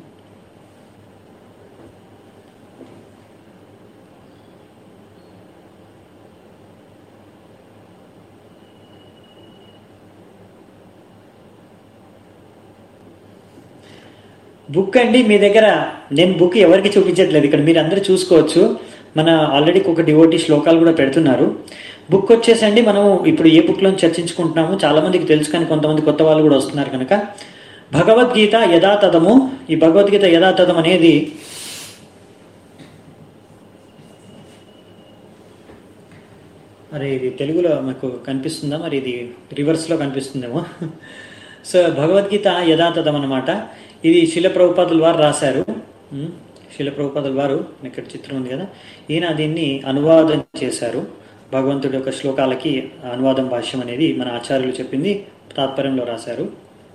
బుక్ అండి మీ దగ్గర నేను బుక్ ఎవరికి చూపించట్లేదు ఇక్కడ మీరు అందరూ చూసుకోవచ్చు మన ఆల్రెడీ ఒక డివోటీ శ్లోకాలు కూడా పెడుతున్నారు బుక్ వచ్చేసండి మనం ఇప్పుడు ఏ బుక్లో చర్చించుకుంటున్నాము చాలా మందికి తెలుసు కానీ కొంతమంది కొత్త వాళ్ళు కూడా వస్తున్నారు కనుక భగవద్గీత యథాతథము ఈ భగవద్గీత యథాతథం అనేది మరి ఇది తెలుగులో మాకు కనిపిస్తుందా మరి ఇది రివర్స్లో కనిపిస్తుందేమో సో భగవద్గీత యథాతథం అనమాట ఇది శిల ప్రభుపాదుల వారు రాశారు ఉమ్, శిల ప్రభుపాదుల వారు ఇక్కడ చిత్రం ఉంది కదా ఈయన దీన్ని అనువాదం చేశారు భగవంతుడి యొక్క శ్లోకాలకి అనువాదం భాష్యం అనేది మన ఆచార్యులు చెప్పింది తాత్పర్యంలో రాశారు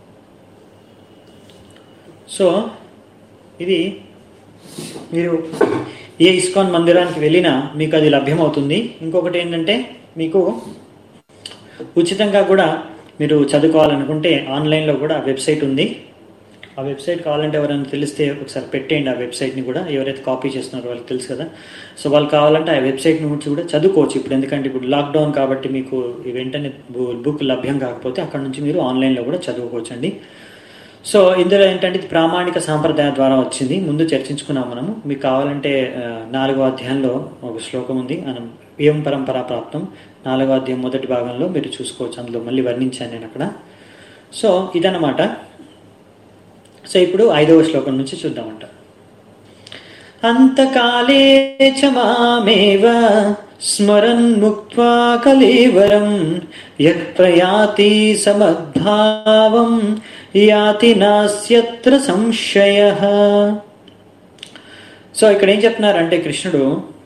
సో ఇది మీరు ఏ ఇస్కాన్ మందిరానికి వెళ్ళినా మీకు అది లభ్యమవుతుంది ఇంకొకటి ఏంటంటే మీకు ఉచితంగా కూడా మీరు చదువుకోవాలనుకుంటే ఆన్లైన్లో కూడా వెబ్సైట్ ఉంది ఆ వెబ్సైట్ కావాలంటే ఎవరైనా తెలిస్తే ఒకసారి పెట్టేయండి ఆ వెబ్సైట్ని కూడా ఎవరైతే కాపీ చేస్తున్నారో వాళ్ళకి తెలుసు కదా సో వాళ్ళు కావాలంటే ఆ వెబ్సైట్ నుంచి కూడా చదువుకోవచ్చు ఇప్పుడు ఎందుకంటే ఇప్పుడు లాక్డౌన్ కాబట్టి మీకు ఈ వెంటనే బుక్ లభ్యం కాకపోతే అక్కడ నుంచి మీరు ఆన్లైన్లో కూడా చదువుకోవచ్చు అండి సో ఇందులో ఏంటంటే ఇది ప్రామాణిక సాంప్రదాయ ద్వారా వచ్చింది ముందు చర్చించుకున్నాం మనము మీకు కావాలంటే ఆ, నాలుగో అధ్యాయంలో ఒక శ్లోకం ఉంది మనం ఏం పరంపరా ప్రాప్తం నాలుగో అధ్యాయం మొదటి భాగంలో మీరు చూసుకోవచ్చు అందులో మళ్ళీ వర్ణించాను నేను అక్కడ సో ఇదన్నమాట సో ఇప్పుడు ఐదవ శ్లోకం నుంచి చూద్దామంట అంతకాలే చ మామేవ స్మరన్ ముక్త్వా కలేవరం యః ప్రయాతి సమద్భావం యాతి నాస్యత్ర సంశయ సో ఇక్కడ ఏం చెప్తున్నారంటే కృష్ణుడు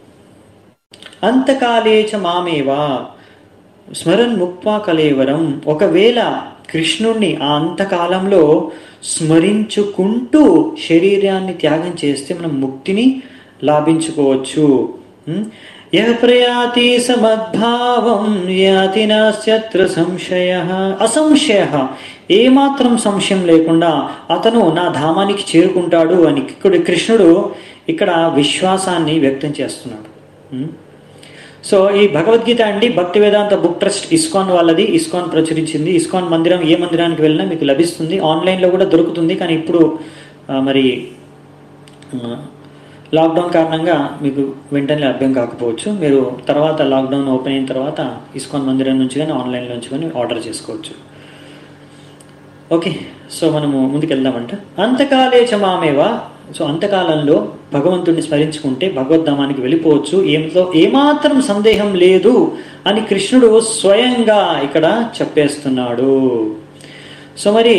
అంతకాలే చ మామేవా స్మరన్ ముక్వా కలేవరం ఒకవేళ కృష్ణుణ్ణి ఆ అంతకాలంలో స్మరించుకుంటూ శరీరాన్ని త్యాగం చేస్తే మనం ముక్తిని లాభించుకోవచ్చు ఉం? యః ప్రయాతి సమద్భావం యాతి నాస్యత్ర సంశయ అసంశయ ఏమాత్రం సంశయం లేకుండా అతను నా ధామానికి చేరుకుంటాడు అని ఇక్కడ కృష్ణుడు ఇక్కడ విశ్వాసాన్ని వ్యక్తం చేస్తున్నాడు ఉం? సో ఈ భగవద్గీత అండి Bhaktivedanta book trust ISKCON వాళ్ళది ఇస్కాన్ ప్రచురించింది ఇస్కాన్ మందిరం ఏ మందిరానికి వెళ్ళినా మీకు లభిస్తుంది ఆన్లైన్లో కూడా దొరుకుతుంది కానీ ఇప్పుడు ఆ, మరి ఆ, లాక్డౌన్ కారణంగా మీకు వెంటనే లభ్యం కాకపోవచ్చు మీరు తర్వాత లాక్డౌన్ ఓపెన్ అయిన తర్వాత ఇస్కాన్ మందిరం నుంచి కానీ ఆన్లైన్లో నుంచి కానీ ఆర్డర్ చేసుకోవచ్చు ఓకే సో మనము ముందుకెళ్దామంట అంతకాలే చ మామేవా సో అంతకాలంలో భగవంతుడిని స్మరించుకుంటే భగవద్ధామానికి వెళ్ళిపోవచ్చు ఏమితో ఏమాత్రం సందేహం లేదు అని కృష్ణుడు స్వయంగా ఇక్కడ చెప్పేస్తున్నాడు సో మరి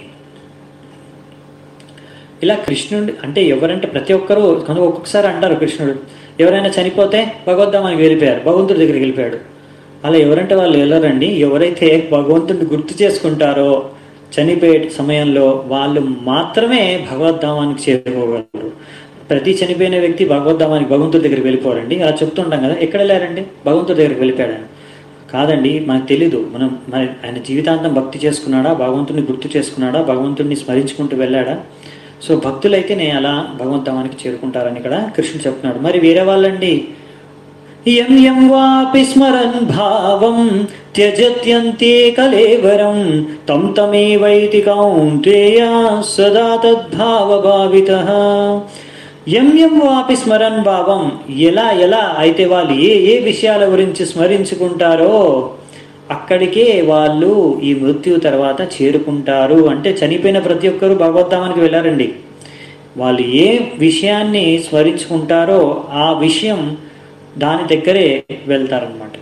ఇలా కృష్ణుడు అంటే ఎవరంటే ప్రతి ఒక్కరూ కనుక ఒక్కొక్కసారి అంటారు కృష్ణుడు ఎవరైనా చనిపోతే భగవద్ధామానికి వెళ్ళిపోయారు భగవంతుడి దగ్గరికి వెళ్ళిపోయాడు అలా ఎవరంటే వాళ్ళు వెళ్ళరండి ఎవరైతే భగవంతుడిని గుర్తు చేసుకుంటారో చనిపోయే సమయంలో వాళ్ళు మాత్రమే భగవద్ధామానికి చేరుకోగలరు ప్రతి చనిపోయిన వ్యక్తి భగవద్ధామానికి భగవంతుడి దగ్గరికి వెళ్ళిపోరండి అలా చెప్తుంటాం కదా ఎక్కడ వెళ్ళారండి భగవంతుడి దగ్గరికి వెళ్ళిపోయాడు ఆయన. కాదండి మనకు తెలీదు మనం మన ఆయన జీవితాంతం భక్తి చేసుకున్నాడా భగవంతుడిని గుర్తు చేసుకున్నాడా భగవంతుడిని స్మరించుకుంటూ వెళ్ళాడా సో భక్తులైతేనే అలా భగవంతమానికి చేరుకుంటారని ఇక్కడ కృష్ణుడు చెప్తున్నాడు మరి వేరే వాళ్ళండి యం యం వాపి స్మరన్ భావం త్యజత్యంతే కలేవరం తం తమేవైతి కౌంతేయ సదా తద్భావభావిత యం యం వాపి స్మరన్ భావం ఎలా ఎలా అయితే వాళ్ళు ఏ ఏ విషయాల గురించి స్మరించుకుంటారో అక్కడికే వాళ్ళు ఈ మృత్యు తర్వాత చేరుకుంటారు అంటే చనిపోయిన ప్రతి ఒక్కరూ భగవద్ధామానికి వెళ్ళారండి వాళ్ళు ఏ విషయాన్ని స్మరించుకుంటారో ఆ విషయం దాని దగ్గరే వెళ్తారనమాట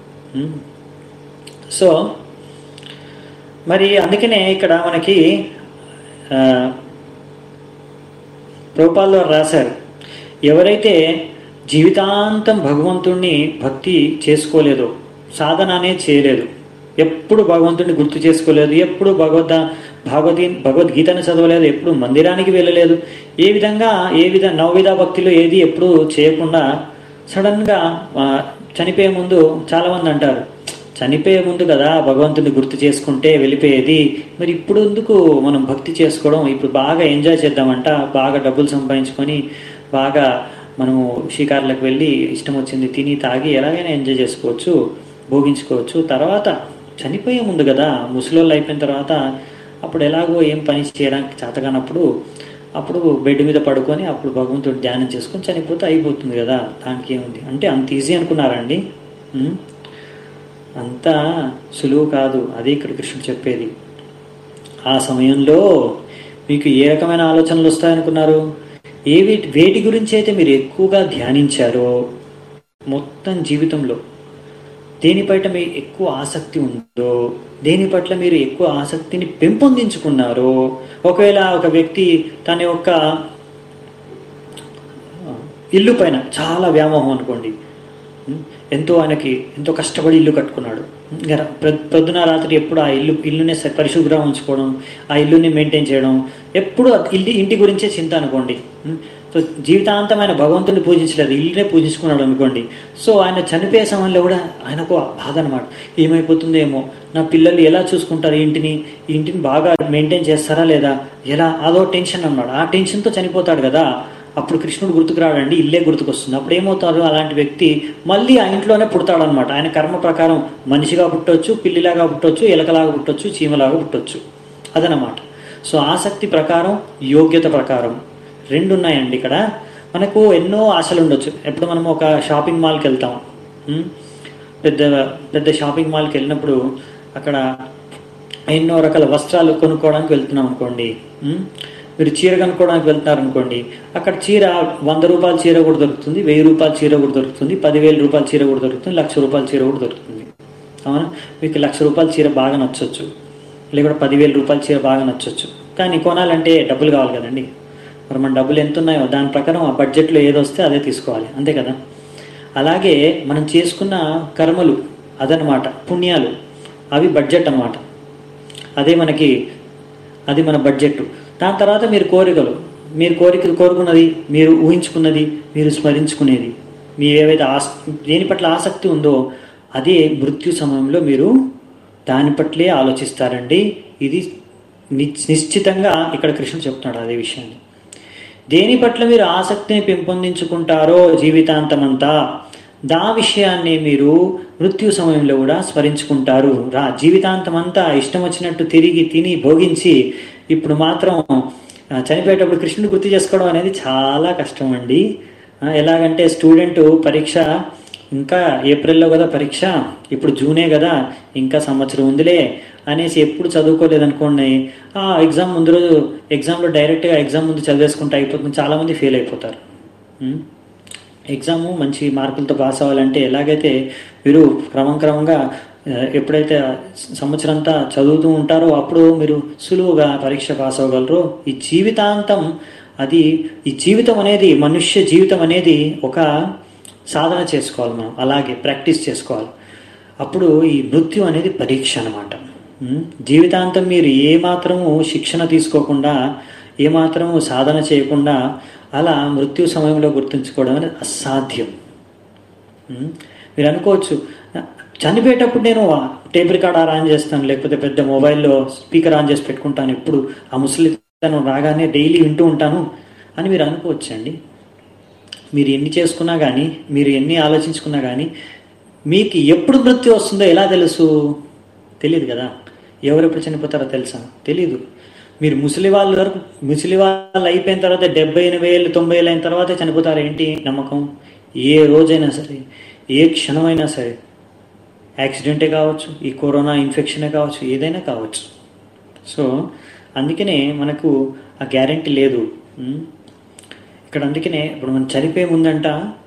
సో మరి అందుకనే ఇక్కడ మనకి ఆ, ప్రభుపాల్లో రాశారు ఎవరైతే జీవితాంతం భగవంతుణ్ణి భక్తి చేసుకోలేదో సాధన అనేది చేయలేదు ఎప్పుడు భగవంతుడిని గుర్తు చేసుకోలేదు ఎప్పుడు భగవద్ద భగవద్గీ భగవద్గీతను చదవలేదు ఎప్పుడు మందిరానికి వెళ్ళలేదు ఏ విధంగా ఏ విధ నవవిధ భక్తిలో ఏది ఎప్పుడు చేయకుండా సడన్గా ఆ, చనిపోయే ముందు చాలామంది అంటారు చనిపోయే ముందు కదా భగవంతుని గుర్తు చేసుకుంటే వెళ్ళిపోయేది మరి ఇప్పుడు ఎందుకు మనం భక్తి చేసుకోవడం ఇప్పుడు బాగా ఎంజాయ్ చేద్దామంట బాగా డబ్బులు సంపాదించుకొని బాగా మనము షికార్లకు వెళ్ళి ఇష్టం వచ్చింది తిని తాగి ఎలాగైనా ఎంజాయ్ చేసుకోవచ్చు భోగించుకోవచ్చు తర్వాత చనిపోయే ముందు కదా ముసలోళ్ళు అయిపోయిన తర్వాత అప్పుడు ఎలాగో ఏం పని చేయడానికి చేతగానప్పుడు అప్పుడు బెడ్ మీద పడుకొని అప్పుడు భగవంతుడు ధ్యానం చేసుకొని చనిపోతే అయిపోతుంది కదా దానికి ఏముంది అంటే అంత ఈజీ అనుకున్నారండి ఉం? అంతా సులువు కాదు అదే ఇక్కడ కృష్ణుడు చెప్పేది ఆ సమయంలో మీకు ఏ రకమైన ఆలోచనలు వస్తాయనుకున్నారు ఏవి వేటి గురించి అయితే మీరు ఎక్కువగా ధ్యానించారో మొత్తం జీవితంలో దేని పట్ల మీ ఎక్కువ ఆసక్తి ఉందో దేని పట్ల మీరు ఎక్కువ ఆసక్తిని పెంపొందించుకున్నారో ఒకవేళ ఒక వ్యక్తి తన యొక్క ఇల్లు పైన చాలా వ్యామోహం అనుకోండి ఉం? ఎంతో ఆయనకి ఎంతో కష్టపడి ఇల్లు కట్టుకున్నాడు ఇంకా రా- ప్రొ- పొద్దున రాత్రి ఎప్పుడు ఆ ఇల్లు ఇల్లునే స- పరిశుభ్రం ఉంచుకోవడం ఆ ఇల్లుని మెయింటైన్ చేయడం ఎప్పుడు ఆ ఇల్లు ఇంటి గురించే చింత అనుకోండి ఉం? సో జీవితాంతం ఆయన భగవంతుని పూజించలేదు ఇల్లునే పూజించుకున్నాడు అనుకోండి సో ఆయన చనిపోయే సమయంలో కూడా ఆయనకు ఆ బాధ అనమాట ఏమైపోతుందో ఏమో నా పిల్లలు ఎలా చూసుకుంటారు ఈ ఇంటిని ఈ ఇంటిని బాగా మెయింటైన్ చేస్తారా లేదా ఎలా అదో టెన్షన్ అన్నాడు ఆ టెన్షన్తో చనిపోతాడు కదా అప్పుడు కృష్ణుడు గుర్తుకు రాడండి ఇల్లే గుర్తుకొస్తుంది అప్పుడు ఏమవుతారు అలాంటి వ్యక్తి మళ్ళీ ఆ ఇంట్లోనే పుడతాడనమాట ఆయన కర్మ ప్రకారం మనిషిగా పుట్టొచ్చు పిల్లిలాగా పుట్టొచ్చు ఎలకలాగా పుట్టొచ్చు చీమలాగా పుట్టొచ్చు అదనమాట సో ఆసక్తి ప్రకారం యోగ్యత ప్రకారం రెండు ఉన్నాయండి ఇక్కడ మనకు ఎన్నో ఆశలు ఉండొచ్చు ఎప్పుడు మనం ఒక షాపింగ్ మాల్కి వెళ్తాం ఉం? పెద్ద పెద్ద షాపింగ్ మాల్కి వెళ్ళినప్పుడు అక్కడ ఎన్నో రకాల వస్త్రాలు కొనుక్కోవడానికి వెళ్తున్నాం అనుకోండి ఉం? మీరు చీర కొనుక్కోవడానికి వెళ్తున్నారు అనుకోండి అక్కడ చీర వంద రూపాయల చీర కూడా దొరుకుతుంది వెయ్యి రూపాయల చీర కూడా దొరుకుతుంది పదివేల రూపాయల చీర కూడా దొరుకుతుంది లక్ష రూపాయల చీర కూడా దొరుకుతుంది అవునా మీకు లక్ష రూపాయల చీర బాగా నచ్చొచ్చు లేకపోతే పదివేల రూపాయల చీర బాగా నచ్చొచ్చు కానీ కొనాలంటే డబ్బులు కావాలి కదండి మరి మన డబ్బులు ఎంత ఉన్నాయో దాని ప్రకారం ఆ బడ్జెట్లో ఏది వస్తే అదే తీసుకోవాలి అంతే కదా అలాగే మనం చేసుకున్న కర్మలు అదనమాట పుణ్యాలు అవి బడ్జెట్ అన్నమాట అదే మనకి అది మన బడ్జెట్ దాని తర్వాత మీరు కోరికలు మీరు కోరికలు కోరుకున్నది మీరు ఊహించుకున్నది మీరు స్మరించుకునేది మీ ఏవైతే ఆస్ దేని పట్ల ఆసక్తి ఉందో అదే మృత్యు సమయంలో మీరు దాని పట్లే ఆలోచిస్తారండి ఇది నిశ్- నిశ్చితంగా ఇక్కడ కృష్ణుడు చెప్తున్నాడు అదే విషయాన్ని దేని పట్ల మీరు ఆసక్తిని పెంపొందించుకుంటారో జీవితాంతమంతా దా విషయాన్ని మీరు మృత్యు సమయంలో కూడా స్మరించుకుంటారు రా జీవితాంతం అంతా ఇష్టం వచ్చినట్టు తిరిగి తిని భోగించి ఇప్పుడు మాత్రం ఆ, చనిపోయేటప్పుడు కృష్ణుడు గుర్తు చేసుకోవడం అనేది చాలా కష్టం అండి ఆ, ఎలాగంటే స్టూడెంట్ పరీక్ష ఇంకా ఏప్రిల్లో కదా పరీక్ష ఇప్పుడు జూనే కదా ఇంకా సంవత్సరం ఉందిలే అనేసి ఎప్పుడు చదువుకోలేదనుకోండి ఆ ఎగ్జామ్ ముందు రోజు ఎగ్జామ్లో డైరెక్ట్గా ఎగ్జామ్ ముందు చదివేసుకుంటే అయిపోతుంది చాలామంది ఫెయిల్ అయిపోతారు ఉం? ఎగ్జాము మంచి మార్కులతో పాస్ అవ్వాలంటే ఎలాగైతే మీరు క్రమం క్రమంగా ఆ, ఎప్పుడైతే సంవత్సరం అంతా చదువుతూ ఉంటారో అప్పుడు మీరు సులువుగా పరీక్ష పాస్ అవ్వగలరు ఈ జీవితాంతం అది ఈ జీవితం అనేది మనుష్య జీవితం అనేది ఒక సాధన చేసుకోవాలి మనం అలాగే ప్రాక్టీస్ చేసుకోవాలి అప్పుడు ఈ మృత్యు అనేది పరీక్ష అనమాట జీవితాంతం మీరు ఏమాత్రము శిక్షణ తీసుకోకుండా ఏమాత్రము సాధన చేయకుండా అలా మృత్యు సమయంలో గుర్తుంచుకోవడం అనేది అసాధ్యం ఉం? మీరు అనుకోవచ్చు చనిపోయేటప్పుడు నేను టేప్ రికార్డర్ ఆన్ చేస్తాను లేకపోతే పెద్ద మొబైల్లో స్పీకర్ ఆన్ చేసి పెట్టుకుంటాను ఎప్పుడు ఆ ముసలితనం రాగానే డైలీ వింటూ ఉంటాను అని మీరు అనుకోవచ్చండి మీరు ఎన్ని చేసుకున్నా కానీ మీరు ఎన్ని ఆలోచించుకున్నా కానీ మీకు ఎప్పుడు మృత్యు వస్తుందో ఎలా తెలుసు తెలియదు కదా ఎవరెప్పుడు చనిపోతారో తెలుసా తెలీదు మీరు ముసలి వాళ్ళ వరకు ముసలి వాళ్ళు అయిపోయిన తర్వాత డెబ్బై ఎనభై ఏళ్ళు తొంభై ఏళ్ళు అయిన తర్వాత చనిపోతారు ఏంటి నమ్మకం ఏ రోజైనా సరే ఏ క్షణమైనా సరే యాక్సిడెంటే కావచ్చు ఈ కరోనా ఇన్ఫెక్షనే కావచ్చు ఏదైనా కావచ్చు సో అందుకనే మనకు ఆ గ్యారంటీ లేదు ఉం? ఇక్కడ అందుకనే ఇప్పుడు మనం చనిపోయే ముందంట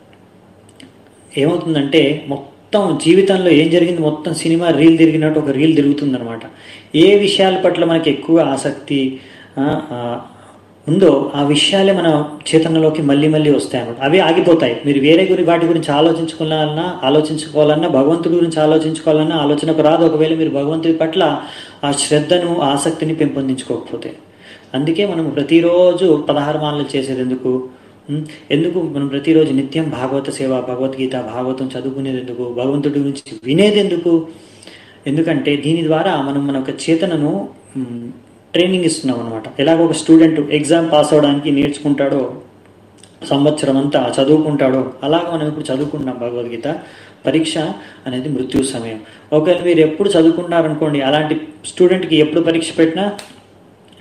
ఏమవుతుందంటే మొత్తం జీవితంలో ఏం జరిగింది మొత్తం సినిమా రీల్ తిరిగినట్టు ఒక రీల్ తిరుగుతుందనమాట ఏ విషయాల పట్ల మనకి ఎక్కువ ఆసక్తి ఆ, ఆ, ఉందో ఆ విషయాలే మన చేతనలోకి మళ్ళీ మళ్ళీ వస్తాయి అన్నమాట అవి ఆగిపోతాయి మీరు వేరే గురి వాటి గురించి ఆలోచించుకోవాలన్నా ఆలోచించుకోవాలన్నా భగవంతుడి గురించి ఆలోచించుకోవాలన్నా ఆలోచనకు రాదు ఒకవేళ మీరు భగవంతుడి పట్ల ఆ శ్రద్ధను ఆసక్తిని పెంపొందించుకోకపోతే అందుకే మనం ప్రతిరోజు పదహారు మాలలు చేసేది ఎందుకు ఉం? ఎందుకు మనం ప్రతిరోజు నిత్యం భాగవత సేవ భగవద్గీత భాగవతం చదువుకునేది ఎందుకు భగవంతుడి గురించి వినేది ఎందుకు ఎందుకంటే దీని ద్వారా మనం మన యొక్క చేతనను ఉం, ట్రైనింగ్ ఇస్తున్నాం అనమాట ఎలాగ ఒక స్టూడెంట్ ఎగ్జామ్ పాస్ అవడానికి నేర్చుకుంటాడో సంవత్సరం అంతా చదువుకుంటాడో అలాగ మనం ఇప్పుడు చదువుకుంటున్నాం భగవద్గీత పరీక్ష అనేది మృత్యు సమయం ఒకవేళ మీరు ఎప్పుడు చదువుకుంటారనుకోండి అలాంటి స్టూడెంట్కి ఎప్పుడు పరీక్ష పెట్టినా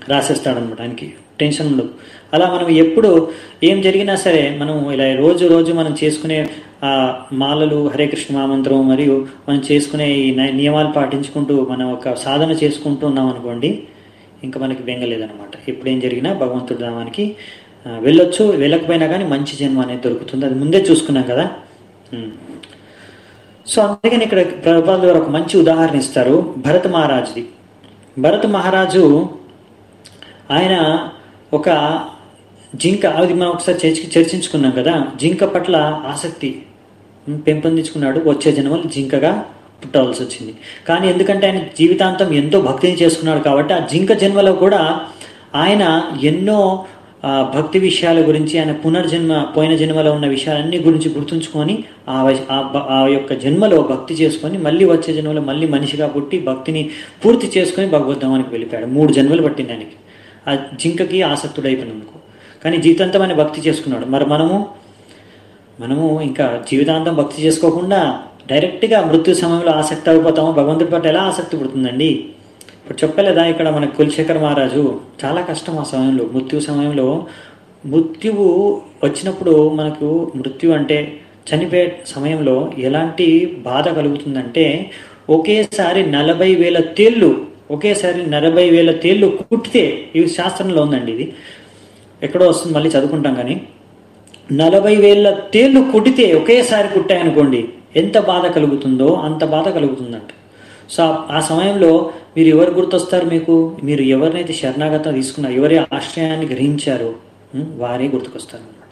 రాసేస్తాడనమాట ఆయనకి టెన్షన్ ఉండదు అలా మనం ఎప్పుడు ఏం జరిగినా సరే మనం ఇలా రోజు రోజు మనం చేసుకునే ఆ మాలలు హరే కృష్ణ మహామంత్రం మరియు మనం చేసుకునే ఈ న- నియమాలు పాటించుకుంటూ మనం ఒక సాధన చేసుకుంటూ ఉన్నాం అనుకోండి ఇంకా మనకి బెంగలేదనమాట ఎప్పుడేం జరిగినా భగవంతుడి ధామానికి ఆ, వెళ్ళొచ్చు వెళ్ళకపోయినా కానీ మంచి జన్మ అనేది దొరుకుతుంది అది ముందే చూసుకున్నాం కదా ఉమ్. సో అందుకని ఇక్కడ ప్రభుపాద గారు ఒక మంచి ఉదాహరణ ఇస్తారు భరత మహారాజుది భరత మహారాజు ఆయన ఒక జింక అది మనం ఒకసారి చర్చి చర్చించుకున్నాం కదా జింక పట్ల ఆసక్తి ఉమ్, పెంపొందించుకున్నాడు వచ్చే జన్మలు జింకగా పుట్టవలసి వచ్చింది కానీ ఎందుకంటే ఆయన జీవితాంతం ఎంతో భక్తిని చేసుకున్నాడు కాబట్టి ఆ జింక జన్మలో కూడా ఆయన ఎన్నో ఆ, భక్తి విషయాల గురించి ఆయన పునర్జన్మ పోయిన జన్మలో ఉన్న విషయాలన్నీ గురించి గుర్తుంచుకొని ఆ వై- ఆ బ- ఆ యొక్క జన్మలో భక్తి చేసుకొని మళ్ళీ వచ్చే జన్మలో మళ్ళీ మనిషిగా పుట్టి భక్తిని పూర్తి చేసుకొని భగవద్ధామానికి వెళ్ళిపోయాడు మూడు జన్మలు పట్టింది ఆయనకి ఆ జింకకి ఆసక్తుడైపోయినందుకు కానీ జీవితాంతం ఆయన భక్తి చేసుకున్నాడు మరి మనము మనము ఇంకా జీవితాంతం భక్తి చేసుకోకుండా డైరెక్ట్గా మృత్యు సమయంలో ఆసక్తి అయిపోతాము భగవంతుడి పట్ల ఎలా ఆసక్తి పుడుతుందండి ఇప్పుడు చెప్పలేదా ఇక్కడ మన కులశేఖర్ మహారాజు చాలా కష్టం ఆ సమయంలో మృత్యు సమయంలో మృత్యువు వచ్చినప్పుడు మనకు మృత్యు అంటే చనిపోయే సమయంలో ఎలాంటి బాధ కలుగుతుందంటే ఒకేసారి నలభై వేల తేళ్ళు ఒకేసారి నలభై వేల తేళ్ళు కుట్టితే ఇవి శాస్త్రంలో ఉందండి ఇది ఎక్కడో వస్తుంది మళ్ళీ చదువుకుంటాం కానీ నలభై వేల తేళ్లు కుట్టితే ఒకేసారి కుట్టాయనుకోండి ఎంత బాధ కలుగుతుందో అంత బాధ కలుగుతుందంట సో ఆ- ఆ సమయంలో మీరు ఎవరు గుర్తొస్తారు మీకు మీరు ఎవరినైతే శరణాగతం తీసుకున్నారు ఎవరి ఆశ్రయాన్ని గ్రహించారో ఉం, వారే గుర్తుకొస్తారు అనమాట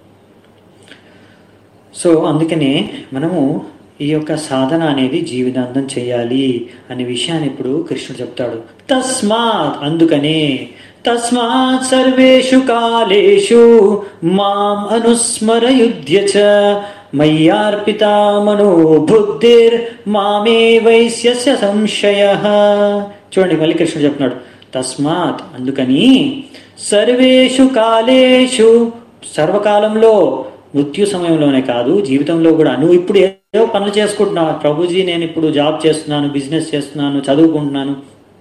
సో అందుకనే మనము ఈ యొక్క సాధన అనేది జీవితాంతం చేయాలి అనే విషయాన్ని ఇప్పుడు కృష్ణుడు చెప్తాడు తస్మాత్ అందుకనే తస్మాత్ సర్వేషు కాలేషు మాం అనుస్మరయుధ్య చ మయ్యార్పిత మనో బుద్ధిర్ మామే వైశ్యస్య సంశయ చూడండి మళ్ళీ కృష్ణుడు చెప్తున్నాడు తస్మాత్ అందుకని సర్వేషు కాలేషు సర్వకాలంలో మృత్యు సమయంలోనే కాదు జీవితంలో కూడా నువ్వు ఇప్పుడు ఏదో పనులు చేసుకుంటున్నావు ప్రభుజీ నేను ఇప్పుడు జాబ్ చేస్తున్నాను బిజినెస్ చేస్తున్నాను చదువుకుంటున్నాను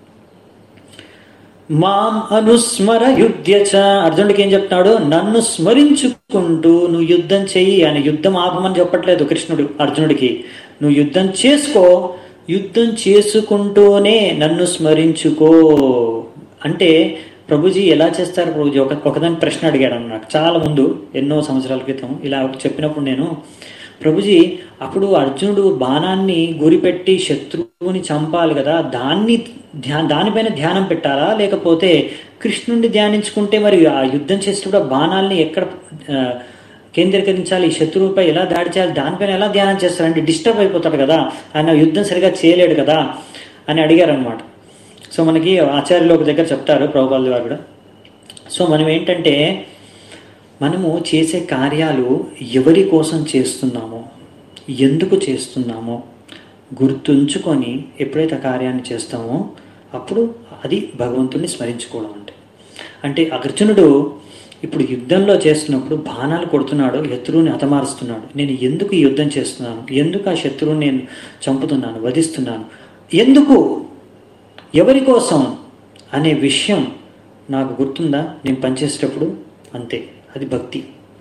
మాం అనుస్మర యుద్ధ్యచ అర్జునుడికి ఏం చెప్తున్నాడు నన్ను స్మరించుకుంటూ నువ్వు యుద్ధం చెయ్యి ఆయన యుద్ధం ఆపమని చెప్పట్లేదు కృష్ణుడు అర్జునుడికి నువ్వు యుద్ధం చేసుకో యుద్ధం చేసుకుంటూనే నన్ను స్మరించుకో అంటే ప్రభుజీ ఎలా చేస్తారు ప్రభుజీ ఒక ఒకదాని ప్రశ్న అడిగాడు అన్న నాకు చాలా ముందు ఎన్నో సంవత్సరాల క్రితం ఇలా చెప్పినప్పుడు నేను ప్రభుజీ అప్పుడు అర్జునుడు బాణాన్ని గురిపెట్టి శత్రువుని చంపాలి కదా దాన్ని ధ్యా దానిపైన ధ్యానం పెట్టాలా లేకపోతే కృష్ణుడిని ధ్యానించుకుంటే మరి ఆ యుద్ధం చేసేటప్పుడు ఆ బాణాలని ఎక్కడ ఆ, కేంద్రీకరించాలి ఈ శత్రువుపై ఎలా దాడి చేయాలి దానిపైన ఎలా ధ్యానం చేస్తారంటే డిస్టర్బ్ అయిపోతాడు కదా ఆయన యుద్ధం సరిగా చేయలేడు కదా అని అడిగారు అనమాట సో మనకి ఆచార్యులు ఒక దగ్గర చెప్తారు ప్రభుపాల్ వారు కూడా సో మనం ఏంటంటే మనము చేసే కార్యాలు ఎవరి కోసం చేస్తున్నామో ఎందుకు చేస్తున్నామో గుర్తుంచుకొని ఎప్పుడైతే ఆ కార్యాన్ని చేస్తామో అప్పుడు అది భగవంతుడిని స్మరించుకోవడం అంటే అంటే అర్జునుడు ఇప్పుడు యుద్ధంలో చేస్తున్నప్పుడు బాణాలు కొడుతున్నాడు శత్రువుని హతమారుస్తున్నాడు నేను ఎందుకు ఈ యుద్ధం చేస్తున్నాను ఎందుకు ఆ శత్రువుని నేను చంపుతున్నాను వధిస్తున్నాను ఎందుకు ఎవరి కోసం అనే విషయం నాకు గుర్తుందా నేను పనిచేసేటప్పుడు అంతే అది భక్తి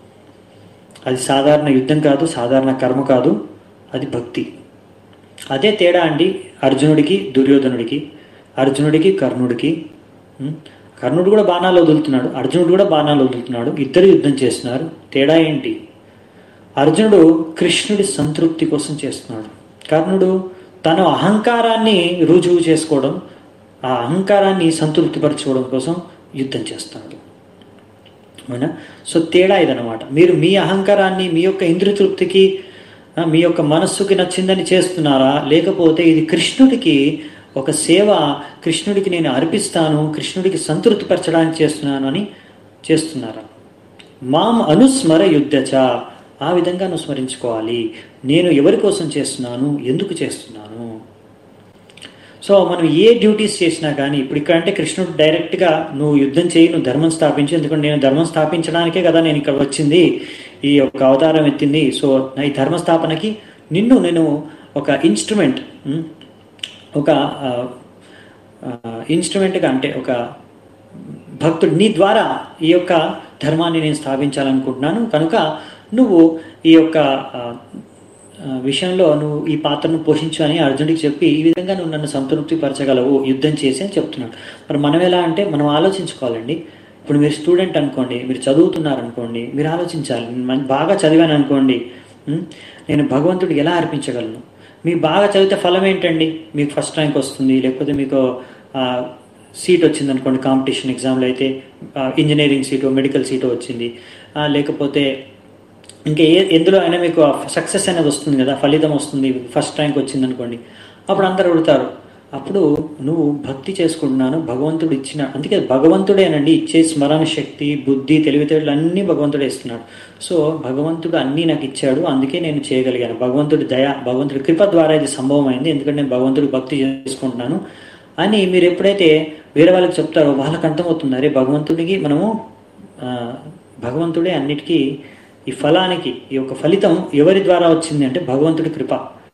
అది సాధారణ యుద్ధం కాదు సాధారణ కర్మ కాదు అది భక్తి అదే తేడా అండి అర్జునుడికి దుర్యోధనుడికి అర్జునుడికి కర్ణుడికి ఉం? కర్ణుడు కూడా బాణాలు వదులుతున్నాడు అర్జునుడు కూడా బాణాలు వదులుతున్నాడు ఇద్దరు యుద్ధం చేస్తున్నారు తేడా ఏంటి అర్జునుడు కృష్ణుడి సంతృప్తి కోసం చేస్తున్నాడు కర్ణుడు తన అహంకారాన్ని రుజువు చేసుకోవడం ఆ అహంకారాన్ని సంతృప్తిపరచుకోవడం కోసం యుద్ధం చేస్తాడు అవునా సో తేడా ఇదనమాట మీరు మీ అహంకారాన్ని మీ యొక్క ఇంద్రియ తృప్తికి ఆ, మీ యొక్క మనస్సుకి నచ్చిందని చేస్తున్నారా లేకపోతే ఇది కృష్ణుడికి ఒక సేవ కృష్ణుడికి నేను అర్పిస్తాను కృష్ణుడికి సంతృప్తిపరచడానికి చేస్తున్నాను అని చేస్తున్నారా మాం అనుస్మర యుద్ధచ ఆ విధంగా నువ్వు స్మరించుకోవాలి నేను ఎవరి కోసం చేస్తున్నాను ఎందుకు చేస్తున్నాను సో మనం ఏ డ్యూటీస్ చేసినా కానీ ఇప్పుడు ఇక్కడ అంటే కృష్ణుడు డైరెక్ట్గా నువ్వు యుద్ధం చేయి నువ్వు ధర్మం స్థాపించు ఎందుకంటే నేను ధర్మం స్థాపించడానికే కదా నేను ఇక్కడ వచ్చింది ఈ యొక్క అవతారం ఎత్తింది సో నా ఈ ధర్మ స్థాపనకి నిన్ను నేను ఒక ఇన్స్ట్రుమెంట్ ఉమ్, ఒక ఇన్స్ట్రుమెంట్గా అంటే ఒక భక్తుడు నీ ద్వారా ఈ యొక్క ధర్మాన్ని నేను స్థాపించాలనుకుంటున్నాను కనుక నువ్వు ఈ యొక్క ఆ, ఆ, విషయంలో నువ్వు ఈ పాత్రను పోషించు అని అర్జునుడికి చెప్పి ఈ విధంగా నువ్వు నన్ను సంతృప్తి పరచగలవు యుద్ధం చేసి అని చెప్తున్నాడు మరి మనం ఎలా అంటే మనం ఆలోచించుకోవాలండి ఇప్పుడు మీరు స్టూడెంట్ అనుకోండి మీరు చదువుతున్నారు అనుకోండి మీరు ఆలోచించాలి నేను మం- బాగా చదివాను అనుకోండి ఉం? నేను భగవంతుడికి ఎలా అర్పించగలను మీకు బాగా చదివితే ఫలం ఏంటండి మీకు ఫస్ట్ ర్యాంక్ వస్తుంది లేకపోతే మీకు ఆ, సీట్ వచ్చింది అనుకోండి కాంపిటీషన్ ఎగ్జామ్లో అయితే ఆ, ఇంజనీరింగ్ సీటు మెడికల్ సీటు వచ్చింది ఆ, లేకపోతే ఇంకా ఏ ఎందులో అయినా మీకు సక్సెస్ అనేది వస్తుంది కదా ఫలితం వస్తుంది ఫస్ట్ ర్యాంక్ వచ్చింది అనుకోండి అప్పుడు అందరు అడుగుతారు అప్పుడు నువ్వు భక్తి చేసుకుంటున్నాను భగవంతుడు ఇచ్చిన అందుకే భగవంతుడేనండి ఇచ్చే స్మరణ శక్తి బుద్ధి తెలివితేటలు అన్నీ భగవంతుడే ఇస్తున్నాడు సో భగవంతుడు అన్నీ నాకు ఇచ్చాడు అందుకే నేను చేయగలిగాను భగవంతుడి దయ భగవంతుడి కృప ద్వారా ఇది సంభవం అయింది ఎందుకంటే నేను భగవంతుడి భక్తి చేసుకుంటున్నాను అని మీరు ఎప్పుడైతే వేరే వాళ్ళకి చెప్తారో వాళ్ళకి అర్థమవుతుంది అరే భగవంతుడికి మనము ఆ, భగవంతుడే అన్నిటికీ ఈ ఫలానికి ఈ యొక్క ఫలితం ఎవరి ద్వారా వచ్చింది అంటే భగవంతుడి కృప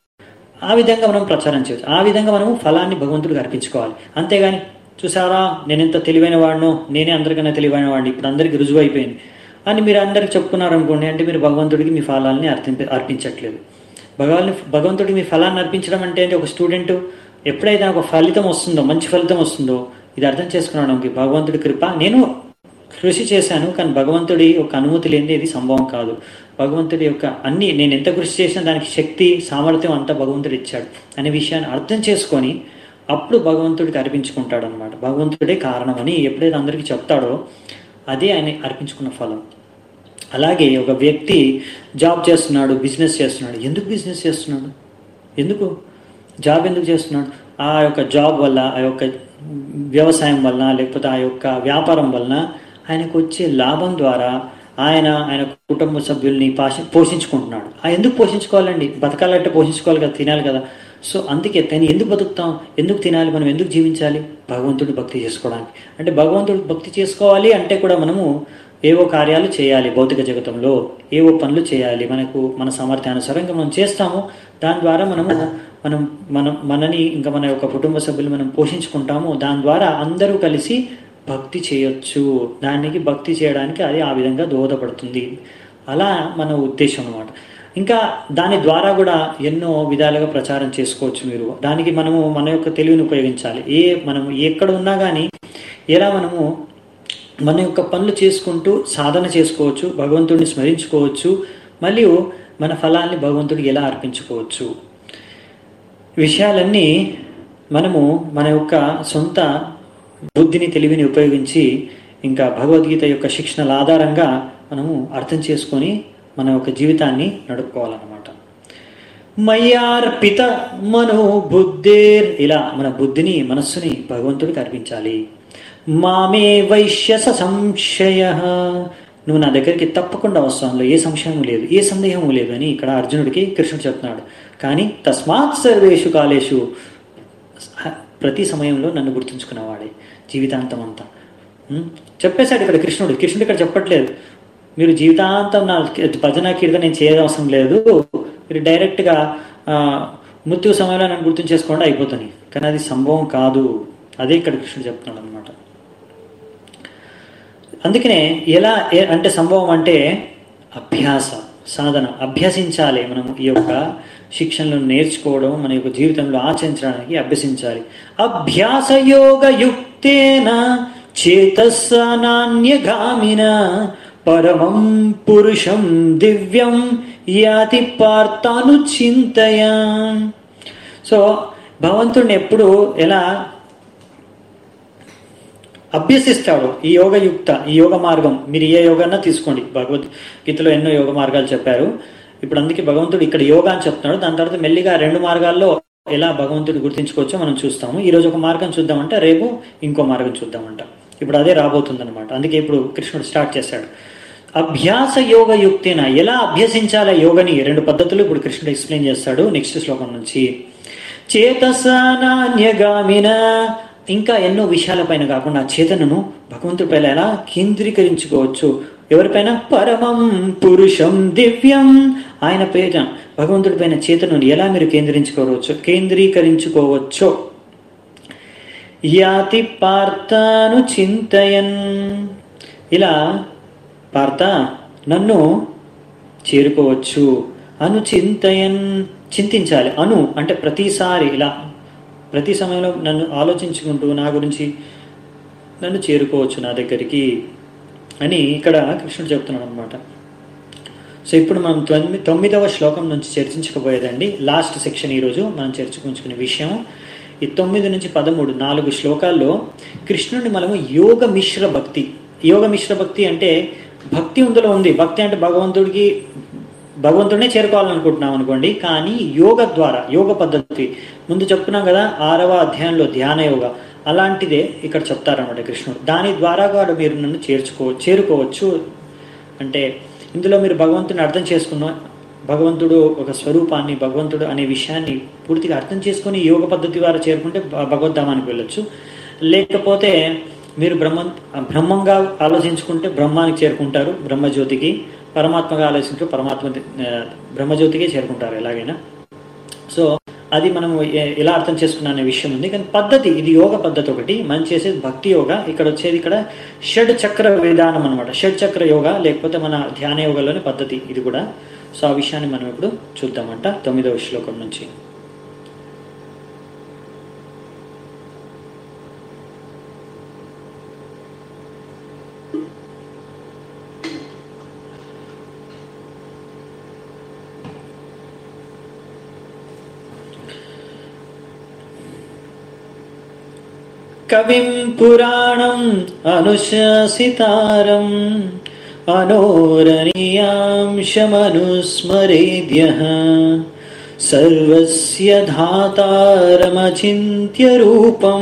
ఆ విధంగా మనం ప్రచారం చేయొచ్చు ఆ విధంగా మనము ఫలాన్ని భగవంతుడికి అర్పించుకోవాలి అంతేగాని చూసారా నేను ఎంత తెలివైన వాడినో నేనే అందరికన్నా తెలివైన వాడిని ఇప్పుడు అందరికీ రుజువు అయిపోయింది అని మీరు అందరికి చెప్పుకున్నారు అనుకోండి అంటే మీరు భగవంతుడికి మీ ఫలాల్ని అర్పింప అర్పించట్లేదు భగవాన్ని భగవంతుడికి మీ ఫలాన్ని అర్పించడం అంటే ఏంటి? ఒక స్టూడెంట్ ఎప్పుడైతే నాకు ఫలితం వస్తుందో మంచి ఫలితం వస్తుందో ఇది అర్థం చేసుకున్నాడు భగవంతుడి కృప నేను కృషి చేశాను కానీ భగవంతుడి యొక్క అనుమతి లేనిది ఇది సంభవం కాదు భగవంతుడి యొక్క అన్ని నేను ఎంత కృషి చేసినా దానికి శక్తి సామర్థ్యం అంతా భగవంతుడు ఇచ్చాడు అనే విషయాన్ని అర్థం చేసుకొని అప్పుడు భగవంతుడికి అర్పించుకుంటాడు అనమాట భగవంతుడే కారణం అని ఎప్పుడైతే అందరికీ చెప్తాడో అదే ఆయన అర్పించుకున్న ఫలం అలాగే ఒక వ్యక్తి జాబ్ చేస్తున్నాడు బిజినెస్ చేస్తున్నాడు ఎందుకు బిజినెస్ చేస్తున్నాడు ఎందుకు జాబ్ ఎందుకు చేస్తున్నాడు ఆ యొక్క జాబ్ వల్ల ఆ యొక్క వ్యవసాయం వలన లేకపోతే ఆ యొక్క వ్యాపారం వలన ఆయనకు వచ్చే లాభం ద్వారా ఆయన ఆయన కుటుంబ సభ్యుల్ని పాషి పోషించుకుంటున్నాడు ఆ ఎందుకు పోషించుకోవాలండి బతకాలంటే పోషించుకోవాలి కదా తినాలి కదా సో అందుకే తను ఎందుకు బతుకుతాం ఎందుకు తినాలి మనం ఎందుకు జీవించాలి భగవంతుడు భక్తి చేసుకోవడానికి అంటే భగవంతుడు భక్తి చేసుకోవాలి అంటే కూడా మనము ఏవో కార్యాలు చేయాలి భౌతిక జగతంలో ఏవో పనులు చేయాలి మనకు మన సామర్థ్యానుసారంగా మనం చేస్తాము దాని ద్వారా మనము మనం మనం మనని ఇంకా మన యొక్క కుటుంబ సభ్యులు మనం పోషించుకుంటాము దాని ద్వారా అందరూ కలిసి భక్తి చేయొచ్చు దానికి భక్తి చేయడానికి అది ఆ విధంగా దోహదపడుతుంది అలా మన ఉద్దేశం అన్నమాట ఇంకా దాని ద్వారా కూడా ఎన్నో విధాలుగా ప్రచారం చేసుకోవచ్చు మీరు దానికి మనము మన యొక్క తెలివిని ఉపయోగించాలి ఏ మనము ఎక్కడ ఉన్నా కానీ ఎలా మనము మన యొక్క పనులు చేసుకుంటూ సాధన చేసుకోవచ్చు భగవంతుడిని స్మరించుకోవచ్చు మరియు మన ఫలాన్ని భగవంతుడికి ఎలా అర్పించుకోవచ్చు విషయాలన్నీ మనము మన యొక్క సొంత బుద్ధిని తెలివిని ఉపయోగించి ఇంకా భగవద్గీత యొక్క శిక్షణల ఆధారంగా మనము అర్థం చేసుకొని మన యొక్క జీవితాన్ని నడుపుకోవాలన్నమాట మయ్యార్పిత మనో బుద్ధేర్ ఇలా మన బుద్ధిని మనస్సుని భగవంతుడికి అర్పించాలి మామే వైశ్యస సంశయ నువ్వు నా దగ్గరికి తప్పకుండా వస్తాను ఏ సంశయం లేదు ఏ సందేహము లేదు అని ఇక్కడ అర్జునుడికి కృష్ణుడు చెప్తున్నాడు కానీ తస్మాత్ సర్వేషు కాలేషు ప్రతి సమయంలో నన్ను గుర్తుంచుకున్నవాడే జీవితాంతం అంతా ఉం? చెప్పేశాడు ఇక్కడ కృష్ణుడు కృష్ణుడు ఇక్కడ చెప్పట్లేదు మీరు జీవితాంతం నా భజన కీర్తన నేను చేయవసరం లేదు మీరు డైరెక్ట్గా ఆ, మృత్యు సమయంలో నన్ను గుర్తు చేసుకోండి అయిపోతుంది కానీ అది సంభవం కాదు అదే ఇక్కడ కృష్ణుడు చెప్తున్నాడు అనమాట అందుకనే ఎలా ఏ- అంటే సంభవం అంటే అభ్యాస సాధన అభ్యసించాలి మనం ఈ యొక్క శిక్షణలను నేర్చుకోవడం మన యొక్క జీవితంలో ఆచరించడానికి అభ్యసించాలి అభ్యాస యోగ యుక్తేన చేతస్సనాన్యగామిన పరమం పురుషం దివ్యం యాతి పార్థాను చింతయ సో భగవంతుడిని ఎప్పుడు ఎలా అభ్యసిస్తాడు ఈ యోగయుక్త ఈ యోగ మార్గం మీరు ఏ యోగాన్నా తీసుకోండి భగవద్గీతలో ఎన్నో యోగ మార్గాలు చెప్పారు ఇప్పుడు అందుకే భగవంతుడు ఇక్కడ యోగా అని చెప్తున్నాడు దాని తర్వాత మెల్లిగా రెండు మార్గాల్లో ఎలా భగవంతుడు గుర్తించుకోవచ్చో మనం చూస్తాము ఈ రోజు ఒక మార్గం చూద్దామంటే రేపు ఇంకో మార్గం చూద్దామంట ఇప్పుడు అదే రాబోతుంది అనమాట అందుకే ఇప్పుడు కృష్ణుడు స్టార్ట్ చేశాడు అభ్యాస యోగ యుక్తేన ఎలా అభ్యసించాల యోగని రెండు పద్ధతులు ఇప్పుడు కృష్ణుడు ఎక్స్ప్లెయిన్ చేస్తాడు నెక్స్ట్ శ్లోకం నుంచి చేతసానాన్యగామిన ఇంకా ఎన్నో విషయాలపైన కాకుండా ఆ చేతనను భగవంతుడిపైన ఎలా కేంద్రీకరించుకోవచ్చు ఎవరిపైన పరమం పురుషం దివ్యం ఆయన పేర భగవంతుడి పైన చేతనను ఎలా మీరు కేంద్రించుకోవచ్చు కేంద్రీకరించుకోవచ్చో యాతి పార్థాను చింతయన్ ఇలా పార్థ నన్ను చేరుకోవచ్చు అను చింతయన్ చింతించాలి అను అంటే ప్రతిసారి ఇలా ప్రతి సమయంలో నన్ను ఆలోచించుకుంటూ నా గురించి నన్ను చేరుకోవచ్చు నా దగ్గరికి అని ఇక్కడ కృష్ణుడు చెప్తున్నాడు అనమాట సో ఇప్పుడు మనం తొమ్మిది తొమ్మిదవ శ్లోకం నుంచి చర్చించకపోయేదండి లాస్ట్ సెక్షన్ ఈరోజు మనం చర్చించుకునే విషయం ఈ తొమ్మిది నుంచి పదమూడు నాలుగు శ్లోకాల్లో కృష్ణుడిని మనము యోగ మిశ్ర భక్తి యోగ మిశ్ర భక్తి అంటే భక్తి అందులో ఉంది భక్తి అంటే భగవంతుడికి భగవంతుడినే చేరుకోవాలనుకుంటున్నాం అనుకోండి కానీ యోగ ద్వారా యోగ పద్ధతి ముందు చెప్పుకున్నాం కదా ఆరవ అధ్యాయంలో ధ్యాన యోగ అలాంటిదే ఇక్కడ చెప్తారన్నమాట కృష్ణుడు దాని ద్వారా కూడా మీరు నన్ను చేర్చుకో చేరుకోవచ్చు అంటే ఇందులో మీరు భగవంతుని అర్థం చేసుకున్న భగవంతుడు ఒక స్వరూపాన్ని భగవంతుడు అనే విషయాన్ని పూర్తిగా అర్థం చేసుకుని యోగ పద్ధతి ద్వారా చేరుకుంటే భ- భగవద్ధామానికి వెళ్ళొచ్చు లేకపోతే మీరు బ్రహ్మ బ్రహ్మంగా ఆలోచించుకుంటే బ్రహ్మానికి చేరుకుంటారు బ్రహ్మజ్యోతికి పరమాత్మగా ఆలోచించుకుంటే పరమాత్మ ఆ, బ్రహ్మజ్యోతికే చేరుకుంటారు ఎలాగైనా సో అది మనం ఎ- ఎలా అర్థం చేసుకున్నా అనే విషయం ఉంది కానీ పద్ధతి ఇది యోగ పద్ధతి ఒకటి మనం చేసేది భక్తి యోగ ఇక్కడ వచ్చేది ఇక్కడ షడ్ చక్ర విధానం అనమాట షడ్ చక్ర యోగ లేకపోతే మన ధ్యాన యోగంలోని పద్ధతి ఇది కూడా సో ఆ విషయాన్ని మనం ఇప్పుడు చూద్దామంట తొమ్మిదవ శ్లోకం నుంచి కవిం పురాణం అనుశాసితారం అనోరణీయాంశమనుస్మరేద్య సర్వస్య ధాతారమచింత్య రూపం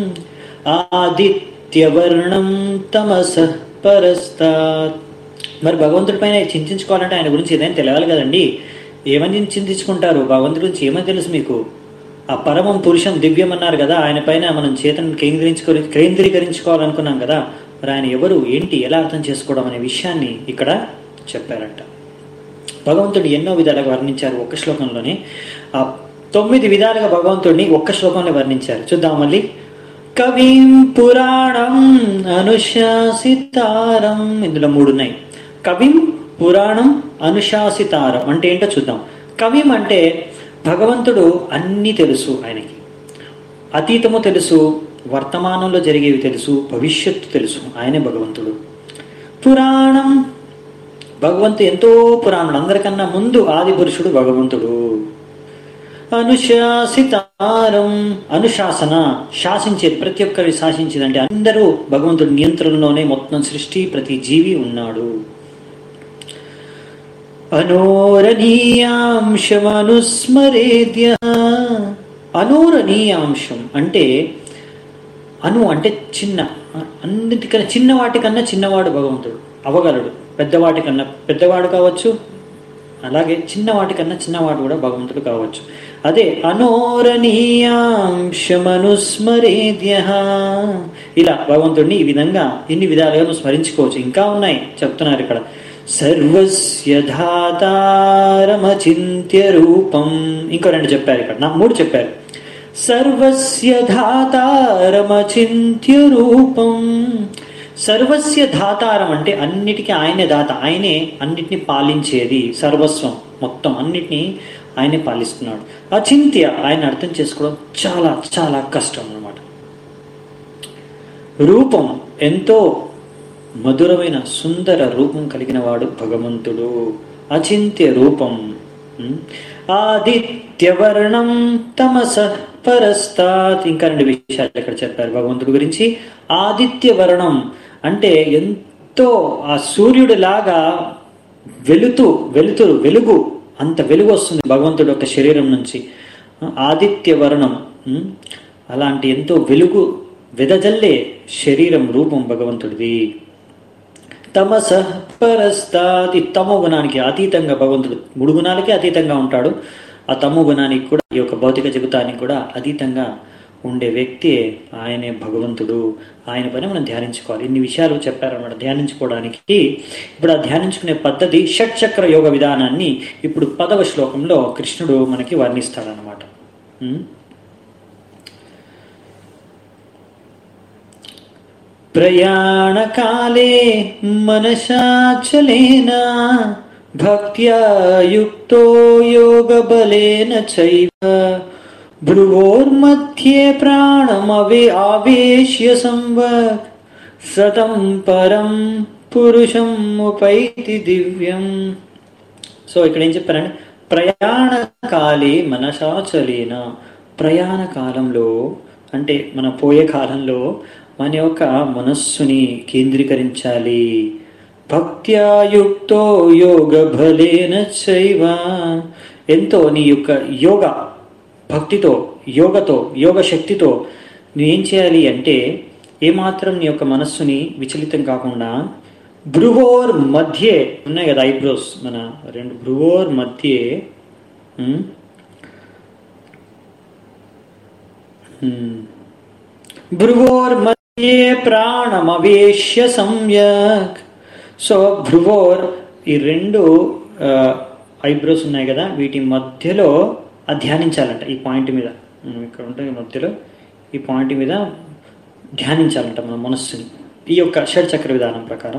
ఆదిత్యవర్ణం తమసః పరస్తాత్ మరి భగవంతుడి పైన చింతించుకోవాలంటే ఆయన గురించి ఏదైనా తెలియాలి కదండి ఏమని చింతించుకుంటారు భగవంతుడి గురించి ఏమని తెలుసు మీకు ఆ పరమం పురుషం దివ్యం అన్నారు కదా ఆయన పైన మనం చేతను కేంద్రించుకో కేంద్రీకరించుకోవాలనుకున్నాం కదా మరి ఆయన ఎవరు ఏంటి ఎలా అర్థం చేసుకోవడం అనే విషయాన్ని ఇక్కడ చెప్పారంట భగవంతుడు ఎన్నో విధాలుగా వర్ణించారు ఒక్క శ్లోకంలోనే ఆ తొమ్మిది విధాలుగా భగవంతుడిని ఒక్క శ్లోకంలో వర్ణించారు చూద్దాం మళ్ళీ కవిం పురాణం అనుశాసితారం ఇందులో మూడు ఉన్నాయి కవిం పురాణం అనుశాసితారం అంటే ఏంటో చూద్దాం కవిం అంటే భగవంతుడు అన్నీ తెలుసు ఆయనకి అతీతము తెలుసు వర్తమానంలో జరిగేవి తెలుసు భవిష్యత్తు తెలుసు ఆయనే భగవంతుడు పురాణం భగవంతుడు ఎంతో పురాణుడు అందరికన్నా ముందు ఆది పురుషుడు భగవంతుడు అనుశాసితారం అనుశాసన శాసించేది ప్రతి ఒక్కరి శాసించేది అంటే అందరూ భగవంతుడి నియంత్రణలోనే మొత్తం సృష్టి ప్రతి జీవి ఉన్నాడు అనోరణీయాంశమనుస్మరేద్య అనోరణీయాంశం అంటే అను అంటే చిన్న అన్నిటికన్నా చిన్న వాటికన్నా చిన్నవాడు భగవంతుడు అవగలడు పెద్దవాటి కన్నా పెద్దవాడు కావచ్చు అలాగే చిన్న వాటికన్నా చిన్నవాడు కూడా భగవంతుడు కావచ్చు అదే అనోరణీయాంశమనుస్మరేద్య ఇలా భగవంతుడిని ఈ విధంగా ఇన్ని విధాలుగా నువ్వు స్మరించుకోవచ్చు ఇంకా ఉన్నాయి చెప్తున్నారు ఇక్కడ సర్వస్య ధాతారమచింత్య రూపం ఇంకో రెండు చెప్పారు ఇక్కడ నా మూడు చెప్పారు సర్వస్య ధాతారమచింత్య రూపం సర్వస్య ధాతారం అంటే అన్నిటికీ ఆయనే దాత ఆయనే అన్నిటిని పాలించేది సర్వస్వం మొత్తం అన్నిటినీ ఆయనే పాలిస్తున్నాడు అచింత్య ఆయన అర్థం చేసుకోవడం చాలా చాలా కష్టం అన్నమాట రూపం ఎంతో మధురమైన సుందర రూపం కలిగిన వాడు భగవంతుడు అచింత్య రూపం ఉమ్. ఆదిత్యవర్ణం తమస పరస్తాత్ ఇంకా రెండు విషయాలు ఇక్కడ చెప్పారు భగవంతుడి గురించి ఆదిత్యవర్ణం అంటే ఎంతో ఆ సూర్యుడి లాగా వెలుతూ వెలుతురు వెలుగు అంత వెలుగు వస్తుంది భగవంతుడి యొక్క శరీరం నుంచి ఆదిత్యవర్ణం ఉమ్. అలాంటి ఎంతో వెలుగు వెదజల్లే శరీరం రూపం భగవంతుడిది తమస పరస్తాది తమో గుణానికి అతీతంగా భగవంతుడు మూడు గుణాలకి అతీతంగా ఉంటాడు ఆ తమో గుణానికి కూడా ఈ యొక్క భౌతిక జగతానికి కూడా అతీతంగా ఉండే వ్యక్తి ఆయనే భగవంతుడు ఆయన పైన మనం ధ్యానించుకోవాలి ఇన్ని విషయాలు చెప్పారన్నమాట ధ్యానించుకోవడానికి ఇప్పుడు ఆ ధ్యానించుకునే పద్ధతి షట్చక్ర యోగ విధానాన్ని ఇప్పుడు పదవ శ్లోకంలో కృష్ణుడు మనకి వర్ణిస్తాడనమాట ఉం? ప్రయాణకాలే మనసాచలేన భక్త్యా యుక్తో యోగబలేన చైవ భ్రువోర్मध्ये ప్రాణమవే ఆవేశ్య సంవక్ సతం పరం పురుషం ఉపైతి దివ్యం సో ఇక్కడ ఏం చెప్పారంటే ప్రయాణ కాలే మనసాచలేన ప్రయాణ కాలంలో అంటే మన పోయే కాలంలో మన యొక్క మనస్సుని కేంద్రీకరించాలి భక్త్యాయుక్తో యోగ బలేన చైవ ఎంతో నీ యొక్క యోగ భక్తితో యోగతో యోగ శక్తితో నువ్వేం చేయాలి అంటే ఏమాత్రం నీ యొక్క మనస్సుని విచలితం కాకుండా భ్రువోర్ మధ్యే ఉన్నాయి కదా ఐబ్రోస్ మన రెండు భ్రువోర్ మధ్యే ఉమ్, ఉమ్, భ్రువోర్ మధ్యే ప్రాణమవేశ్య సంయక్ సో భ్రువోర్ ఈ రెండు ఐబ్రోస్ ఉన్నాయి కదా వీటి మధ్యలో అది ధ్యానించాలంట ఈ పాయింట్ మీద ఉమ్, ఇక్కడ ఉంటుంది మధ్యలో ఈ పాయింట్ మీద ధ్యానించాలంట మన మనస్సుని ఈ యొక్క షడ్చక్ర విధానం ప్రకారం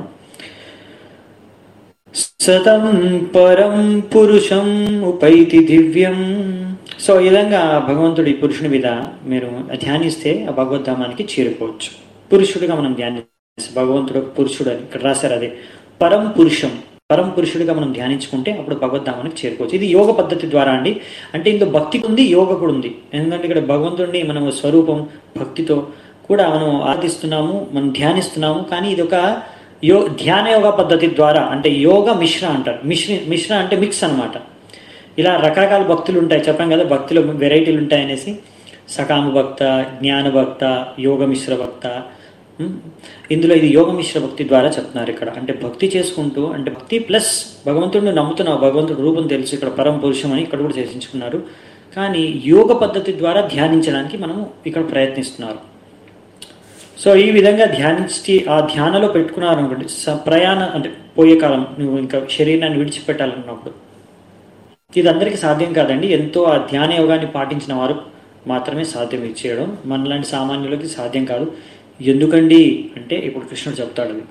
సతం పరం పురుషం ఉపైతి దివ్యం సో ఈ విధంగా భగవంతుడి పురుషుని మీద మీరు ధ్యానిస్తే ఆ భగవద్ధామానికి చేరుకోవచ్చు పురుషుడిగా మనం ధ్యానిస్తే భగవంతుడు ఒక పురుషుడు అని ఇక్కడ రాశారు అదే పరం పురుషం పరం పురుషుడిగా మనం ధ్యానించుకుంటే అప్పుడు భగవద్ధామానికి చేరుకోవచ్చు ఇది యోగ పద్ధతి ద్వారా అండి అంటే ఇందులో భక్తి ఉంది యోగ కూడా ఉంది ఎందుకంటే ఇక్కడ భగవంతుడిని మనం స్వరూపం భక్తితో కూడా మనం ఆరాధిస్తున్నాము మనం ధ్యానిస్తున్నాము కానీ ఇది ఒక యో ధ్యాన యోగ పద్ధతి ద్వారా అంటే యోగ మిశ్ర అంటారు మిశ్ర మిశ్ర అంటే మిక్స్ అన్నమాట ఇలా రకరకాల భక్తులు ఉంటాయి చెప్పాం కదా భక్తులు వెరైటీలు ఉంటాయి అనేసి సకామ భక్త జ్ఞాన భక్త యోగ మిశ్ర భక్త ఉమ్, ఇందులో ఇది యోగ మిశ్ర భక్తి ద్వారా చెప్తున్నారు ఇక్కడ అంటే భక్తి చేసుకుంటూ అంటే భక్తి ప్లస్ భగవంతుడిని నమ్ముతున్నావు భగవంతుడు రూపం తెలుసు ఇక్కడ పరం పురుషం అని ఇక్కడ కూడా చర్చించుకున్నారు కానీ యోగ పద్ధతి ద్వారా ధ్యానించడానికి మనం ఇక్కడ ప్రయత్నిస్తున్నారు సో ఈ విధంగా ధ్యానించి ఆ ధ్యానలో పెట్టుకున్నారు అనుకోండి స- ప్రయాణ అంటే పోయే కాలం నువ్వు ఇంకా శరీరాన్ని విడిచిపెట్టాలన్నప్పుడు ఇది అందరికీ సాధ్యం కాదండి ఎంతో ఆ ధ్యాన యోగాన్ని పాటించిన వారు మాత్రమే సాధ్యం ఇది చేయడం మనలాంటి సామాన్యులకి సాధ్యం కాదు ఎందుకండి అంటే ఇప్పుడు కృష్ణుడు చెప్తాడు అది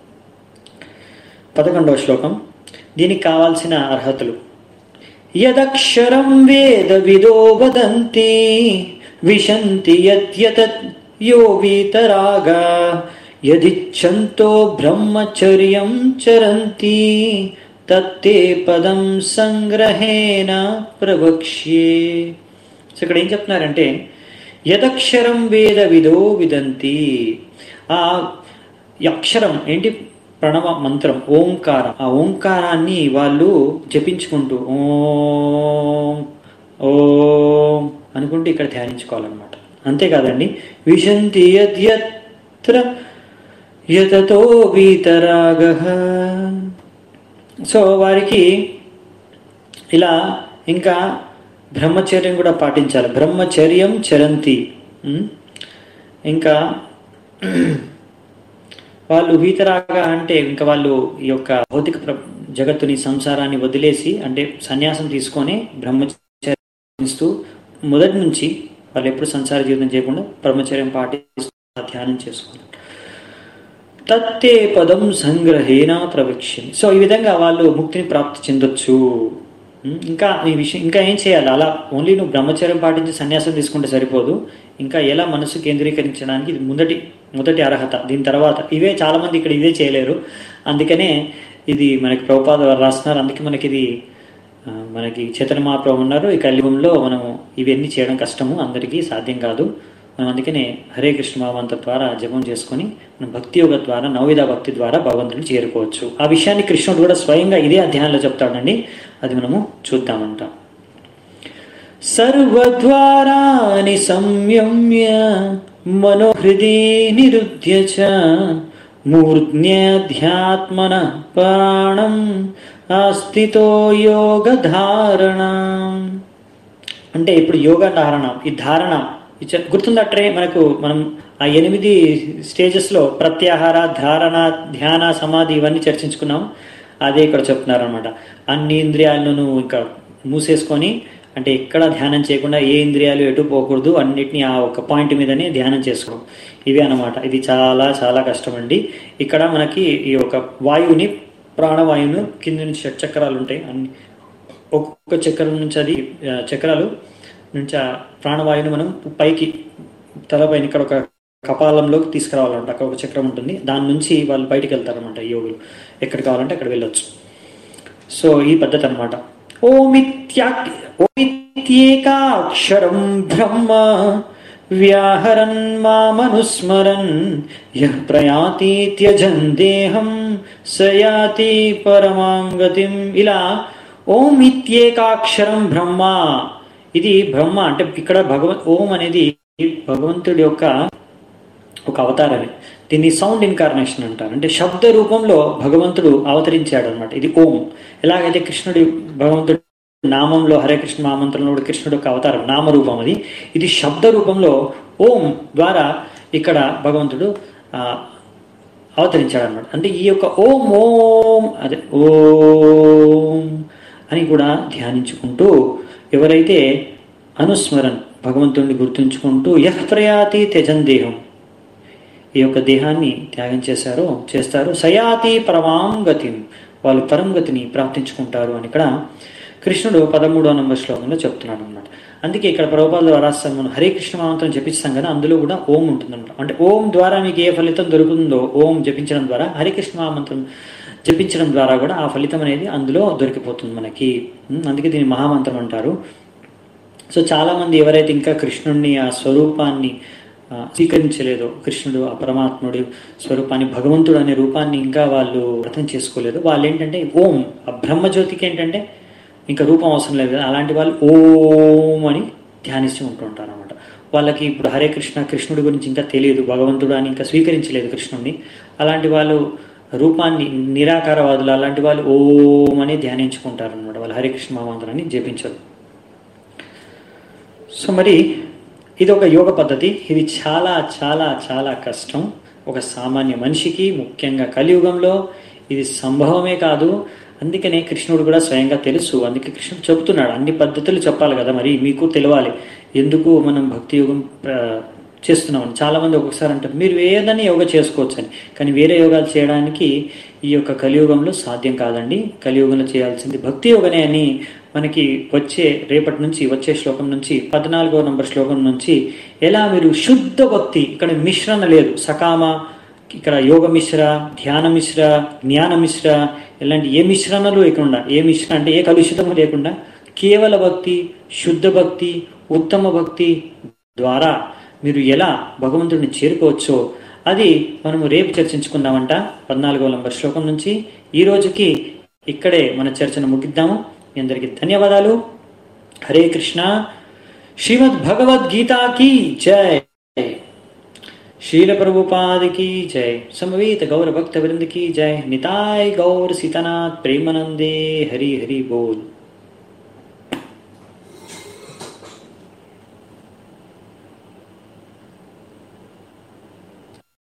పదకొండవ శ్లోకం దీనికి కావాల్సిన అర్హతలు యదక్షరం వేద విదో వదంతి విశంతి యద్యతత్ యో వీతరాగా యదిచ్ఛంతో బ్రహ్మచర్యం చరంతి తత్తే పదం సంగ్రహేణ ప్రవక్ష్యే సో ఇక్కడ ఏం చెప్తున్నారంటే యదక్షరం వేద విదో విదంతి ఆ ఈ అక్షరం ఏంటి ప్రణవ మంత్రం ఓంకారం ఆ ఓంకారాన్ని వాళ్ళు జపించుకుంటూ ఓం ఓం అనుకుంటూ ఇక్కడ ధ్యానించుకోవాలన్నమాట అంతేకాదండి విశంతి యద్యత్ర యతతో వీతరాగ సో వారికి ఇలా ఇంకా బ్రహ్మచర్యం కూడా పాటించాలి బ్రహ్మచర్యం చరంతి ఉమ్, ఇంకా వాళ్ళు వీతరాగా అంటే ఇంకా వాళ్ళు ఈ యొక్క భౌతిక ప్ర- జగత్తుని సంసారాన్ని వదిలేసి అంటే సన్యాసం తీసుకొని బ్రహ్మచర్యస్తూ మొదటి నుంచి వాళ్ళు ఎప్పుడు సంసార జీవితం చేయకుండా బ్రహ్మచర్యం పాటిస్తూ ధ్యానం చేసుకుంటారు తత్తే పదం సంగ్రహేణ ప్రవక్ష్యం సో ఈ విధంగా వాళ్ళు ముక్తిని ప్రాప్తి చెందొచ్చు ఉం, ఇంకా ఈ విషయం ఇంకా ఏం చేయాలి అలా ఓన్లీ నువ్వు బ్రహ్మచర్యం పాటించి సన్యాసం తీసుకుంటే సరిపోదు ఇంకా ఎలా మనసు కేంద్రీకరించడానికి ఇది మొదటి మొదటి అర్హత దీని తర్వాత ఇవే చాలా మంది ఇక్కడ ఇవే చేయలేరు అందుకనే ఇది మనకి ప్రభుపాద వారు రాస్తున్నారు అందుకే మనకి ఇది ఆ, మనకి చైతన్య మహాప్రభు ఉన్నారు ఈ కలియుగంలో మనం ఇవన్నీ చేయడం కష్టము అందరికీ సాధ్యం కాదు మనం అందుకనే హరే కృష్ణ భావంత ద్వారా జపం చేసుకొని మనం భక్తి యోగ ద్వారా నవవిధ భక్తి ద్వారా భగవంతుని చేరుకోవచ్చు ఆ విషయాన్ని కృష్ణుడు కూడా స్వయంగా ఇదే అధ్యాయంలో చెప్తాడండి అది మనము చూద్దామంట సర్వద్వారాని సంయమ్య మనోహృది నిరుధ్య చ మూర్ధ్న్యధ్యాత్మన ప్రాణం ఆస్థితో యోగధారణ అంటే ఇప్పుడు యోగ ధారణ ఈ ధారణ ఈ చె- గుర్తుందట్రే మనకు మనం ఆ ఎనిమిది స్టేజెస్లో ప్రత్యాహార ధారణ ధ్యాన సమాధి ఇవన్నీ చర్చించుకున్నాం అదే ఇక్కడ చెప్తున్నారు అనమాట అన్ని ఇంద్రియాలను నువ్వు ఇంకా మూసేసుకొని అంటే ఎక్కడ ధ్యానం చేయకుండా ఏ ఇంద్రియాలు ఎటు పోకూడదు అన్నిటినీ ఆ ఒక పాయింట్ మీదనే ధ్యానం చేసుకోవడం ఇవి అన్నమాట ఇది చాలా చాలా కష్టం అండి ఇక్కడ మనకి ఈ యొక్క వాయువుని ప్రాణవాయువును కింద నుంచి షట్ చక్రాలు ఉంటాయి అన్ని ఒక్కొక్క చక్రం నుంచి అది ఆ, చక్రాలు నుంచి ఆ ప్రాణవాయువుని మనం పైకి తలపైన ఇక్కడ ఒక కపాలంలోకి తీసుకురావాలంట అక్కడ ఒక చక్రం ఉంటుంది దాని నుంచి వాళ్ళు బయటికి వెళ్తారనమాట యోగులు ఎక్కడ కావాలంటే అక్కడ వెళ్ళొచ్చు సో ఈ పద్ధతి అనమాట ఓమిత్యా ఓమిత్యేకాక్షరం బ్రహ్మ వ్యాహరన్ మామనుస్మరన్ యః ప్రయాతి త్యజన్ దేహం సయాతి పరమాంగతిం ఇలా ఓం ఇత్యేకాక్షరం బ్రహ్మ ఇది బ్రహ్మ అంటే ఇక్కడ భగవన్ ఓం అనేది భగవంతుడి యొక్క ఒక అవతారమే దీన్ని సౌండ్ ఇన్కార్నేషన్ అంటారు అంటే శబ్ద రూపంలో భగవంతుడు అవతరించాడు అనమాట ఇది ఓం ఎలాగైతే కృష్ణుడి భగవంతుడి నామంలో హరే కృష్ణ మహామంత్రంలో కూడా కృష్ణుడు యొక్క అవతారం నామరూపం అది ఇది శబ్ద రూపంలో ఓం ద్వారా ఇక్కడ భగవంతుడు ఆ, అవతరించాడు అనమాట అంటే ఈ యొక్క ఓం ఓం అదే ఓం అని కూడా ధ్యానించుకుంటూ ఎవరైతే అనుస్మరణ భగవంతుడిని గుర్తుంచుకుంటూ యహ్ ప్రయాతి త్యజన్ దేహం ఈ యొక్క దేహాన్ని త్యాగం చేశారో చేస్తారు సయాతి పరమాం గతిం వాళ్ళు పరం గతిని ప్రాప్తించుకుంటారు అని ఇక్కడ కృష్ణుడు పదమూడో నంబర్ శ్లోకంలో చెప్తున్నాడు అనమాట అందుకే ఇక్కడ ప్రభుపాద ద్వారా రాస్తాం మనం హరే కృష్ణ మంత్రం జపిస్తాం కదా అందులో కూడా ఓం ఉంటుందన్నమాట అంటే ఓం ద్వారా మీకు ఏ ఫలితం దొరుకుతుందో ఓం జపించడం ద్వారా హరే కృష్ణ మంత్రం జపించడం ద్వారా కూడా ఆ ఫలితం అనేది అందులో దొరికిపోతుంది మనకి ఉం, అందుకే దీన్ని మహామంత్రం అంటారు సో చాలా మంది ఎవరైతే ఇంకా కృష్ణుడిని ఆ స్వరూపాన్ని ఆ, స్వీకరించలేదో కృష్ణుడు ఆ పరమాత్ముడి స్వరూపాన్ని భగవంతుడు అనే రూపాన్ని ఇంకా వాళ్ళు అర్థం చేసుకోలేదు వాళ్ళు ఏంటంటే ఓం ఆ బ్రహ్మజ్యోతికి ఏంటంటే ఇంకా రూపం అవసరం లేదు కదా అలాంటి వాళ్ళు ఓం అని ధ్యానిస్తూ ఉంటుంటారు అనమాట వాళ్ళకి ఇప్పుడు హరే కృష్ణ కృష్ణుడి గురించి ఇంకా తెలియదు భగవంతుడు అని ఇంకా స్వీకరించలేదు కృష్ణుడిని అలాంటి వాళ్ళు రూపాన్ని నిరాకారవాదులు అలాంటి వాళ్ళు ఓం అని ధ్యానించుకుంటారు అనమాట వాళ్ళు హరే కృష్ణ మహామంత్రాన్ని జపించరు సో మరి ఇది ఒక యోగ పద్ధతి ఇది చాలా చాలా చాలా కష్టం ఒక సామాన్య మనిషికి ముఖ్యంగా కలియుగంలో ఇది సంభవమే కాదు అందుకనే కృష్ణుడు కూడా స్వయంగా తెలుసు అందుకే కృష్ణుడు చెబుతున్నాడు అన్ని పద్ధతులు చెప్పాలి కదా మరి మీకు తెలియాలి ఎందుకు మనం భక్తి యోగం ప్ర- చేస్తున్నామని చాలా మంది ఒక్కొక్కసారి అంటారు మీరు ఏదైనా యోగా చేసుకోవచ్చు అని కానీ వేరే యోగాలు చేయడానికి ఈ యొక్క కలియుగంలో సాధ్యం కాదండి కలియుగంలో చేయాల్సింది భక్తి యోగనే అని మనకి వచ్చే రేపటి నుంచి వచ్చే శ్లోకం నుంచి పద్నాలుగో నంబర్ శ్లోకం నుంచి ఎలా మీరు శుద్ధ భక్తి ఇక్కడ మిశ్రణ లేదు సకామ ఇక్కడ యోగ మిశ్ర ధ్యాన మిశ్ర జ్ఞాన మిశ్ర ఇలాంటి ఏ మిశ్రణలు లేకుండా ఏ మిశ్ర అంటే ఏ కలుషితము లేకుండా కేవల భక్తి శుద్ధ భక్తి ఉత్తమ భక్తి ద్వారా మీరు ఎలా భగవంతుడిని చేరుకోవచ్చో అది మనము రేపు చర్చించుకుందామంట పద్నాలుగో నంబర్ శ్లోకం నుంచి ఈ రోజుకి ఇక్కడే మన చర్చను ముగిద్దాము మీ అందరికీ ధన్యవాదాలు హరే కృష్ణ శ్రీమద్ భగవద్గీతాకి జై शील प्रभुपाद की जय समवेत गौर भक्त वृंद की जय निताय गौर सीतानाथ प्रेमानंदे हरि हरि बोल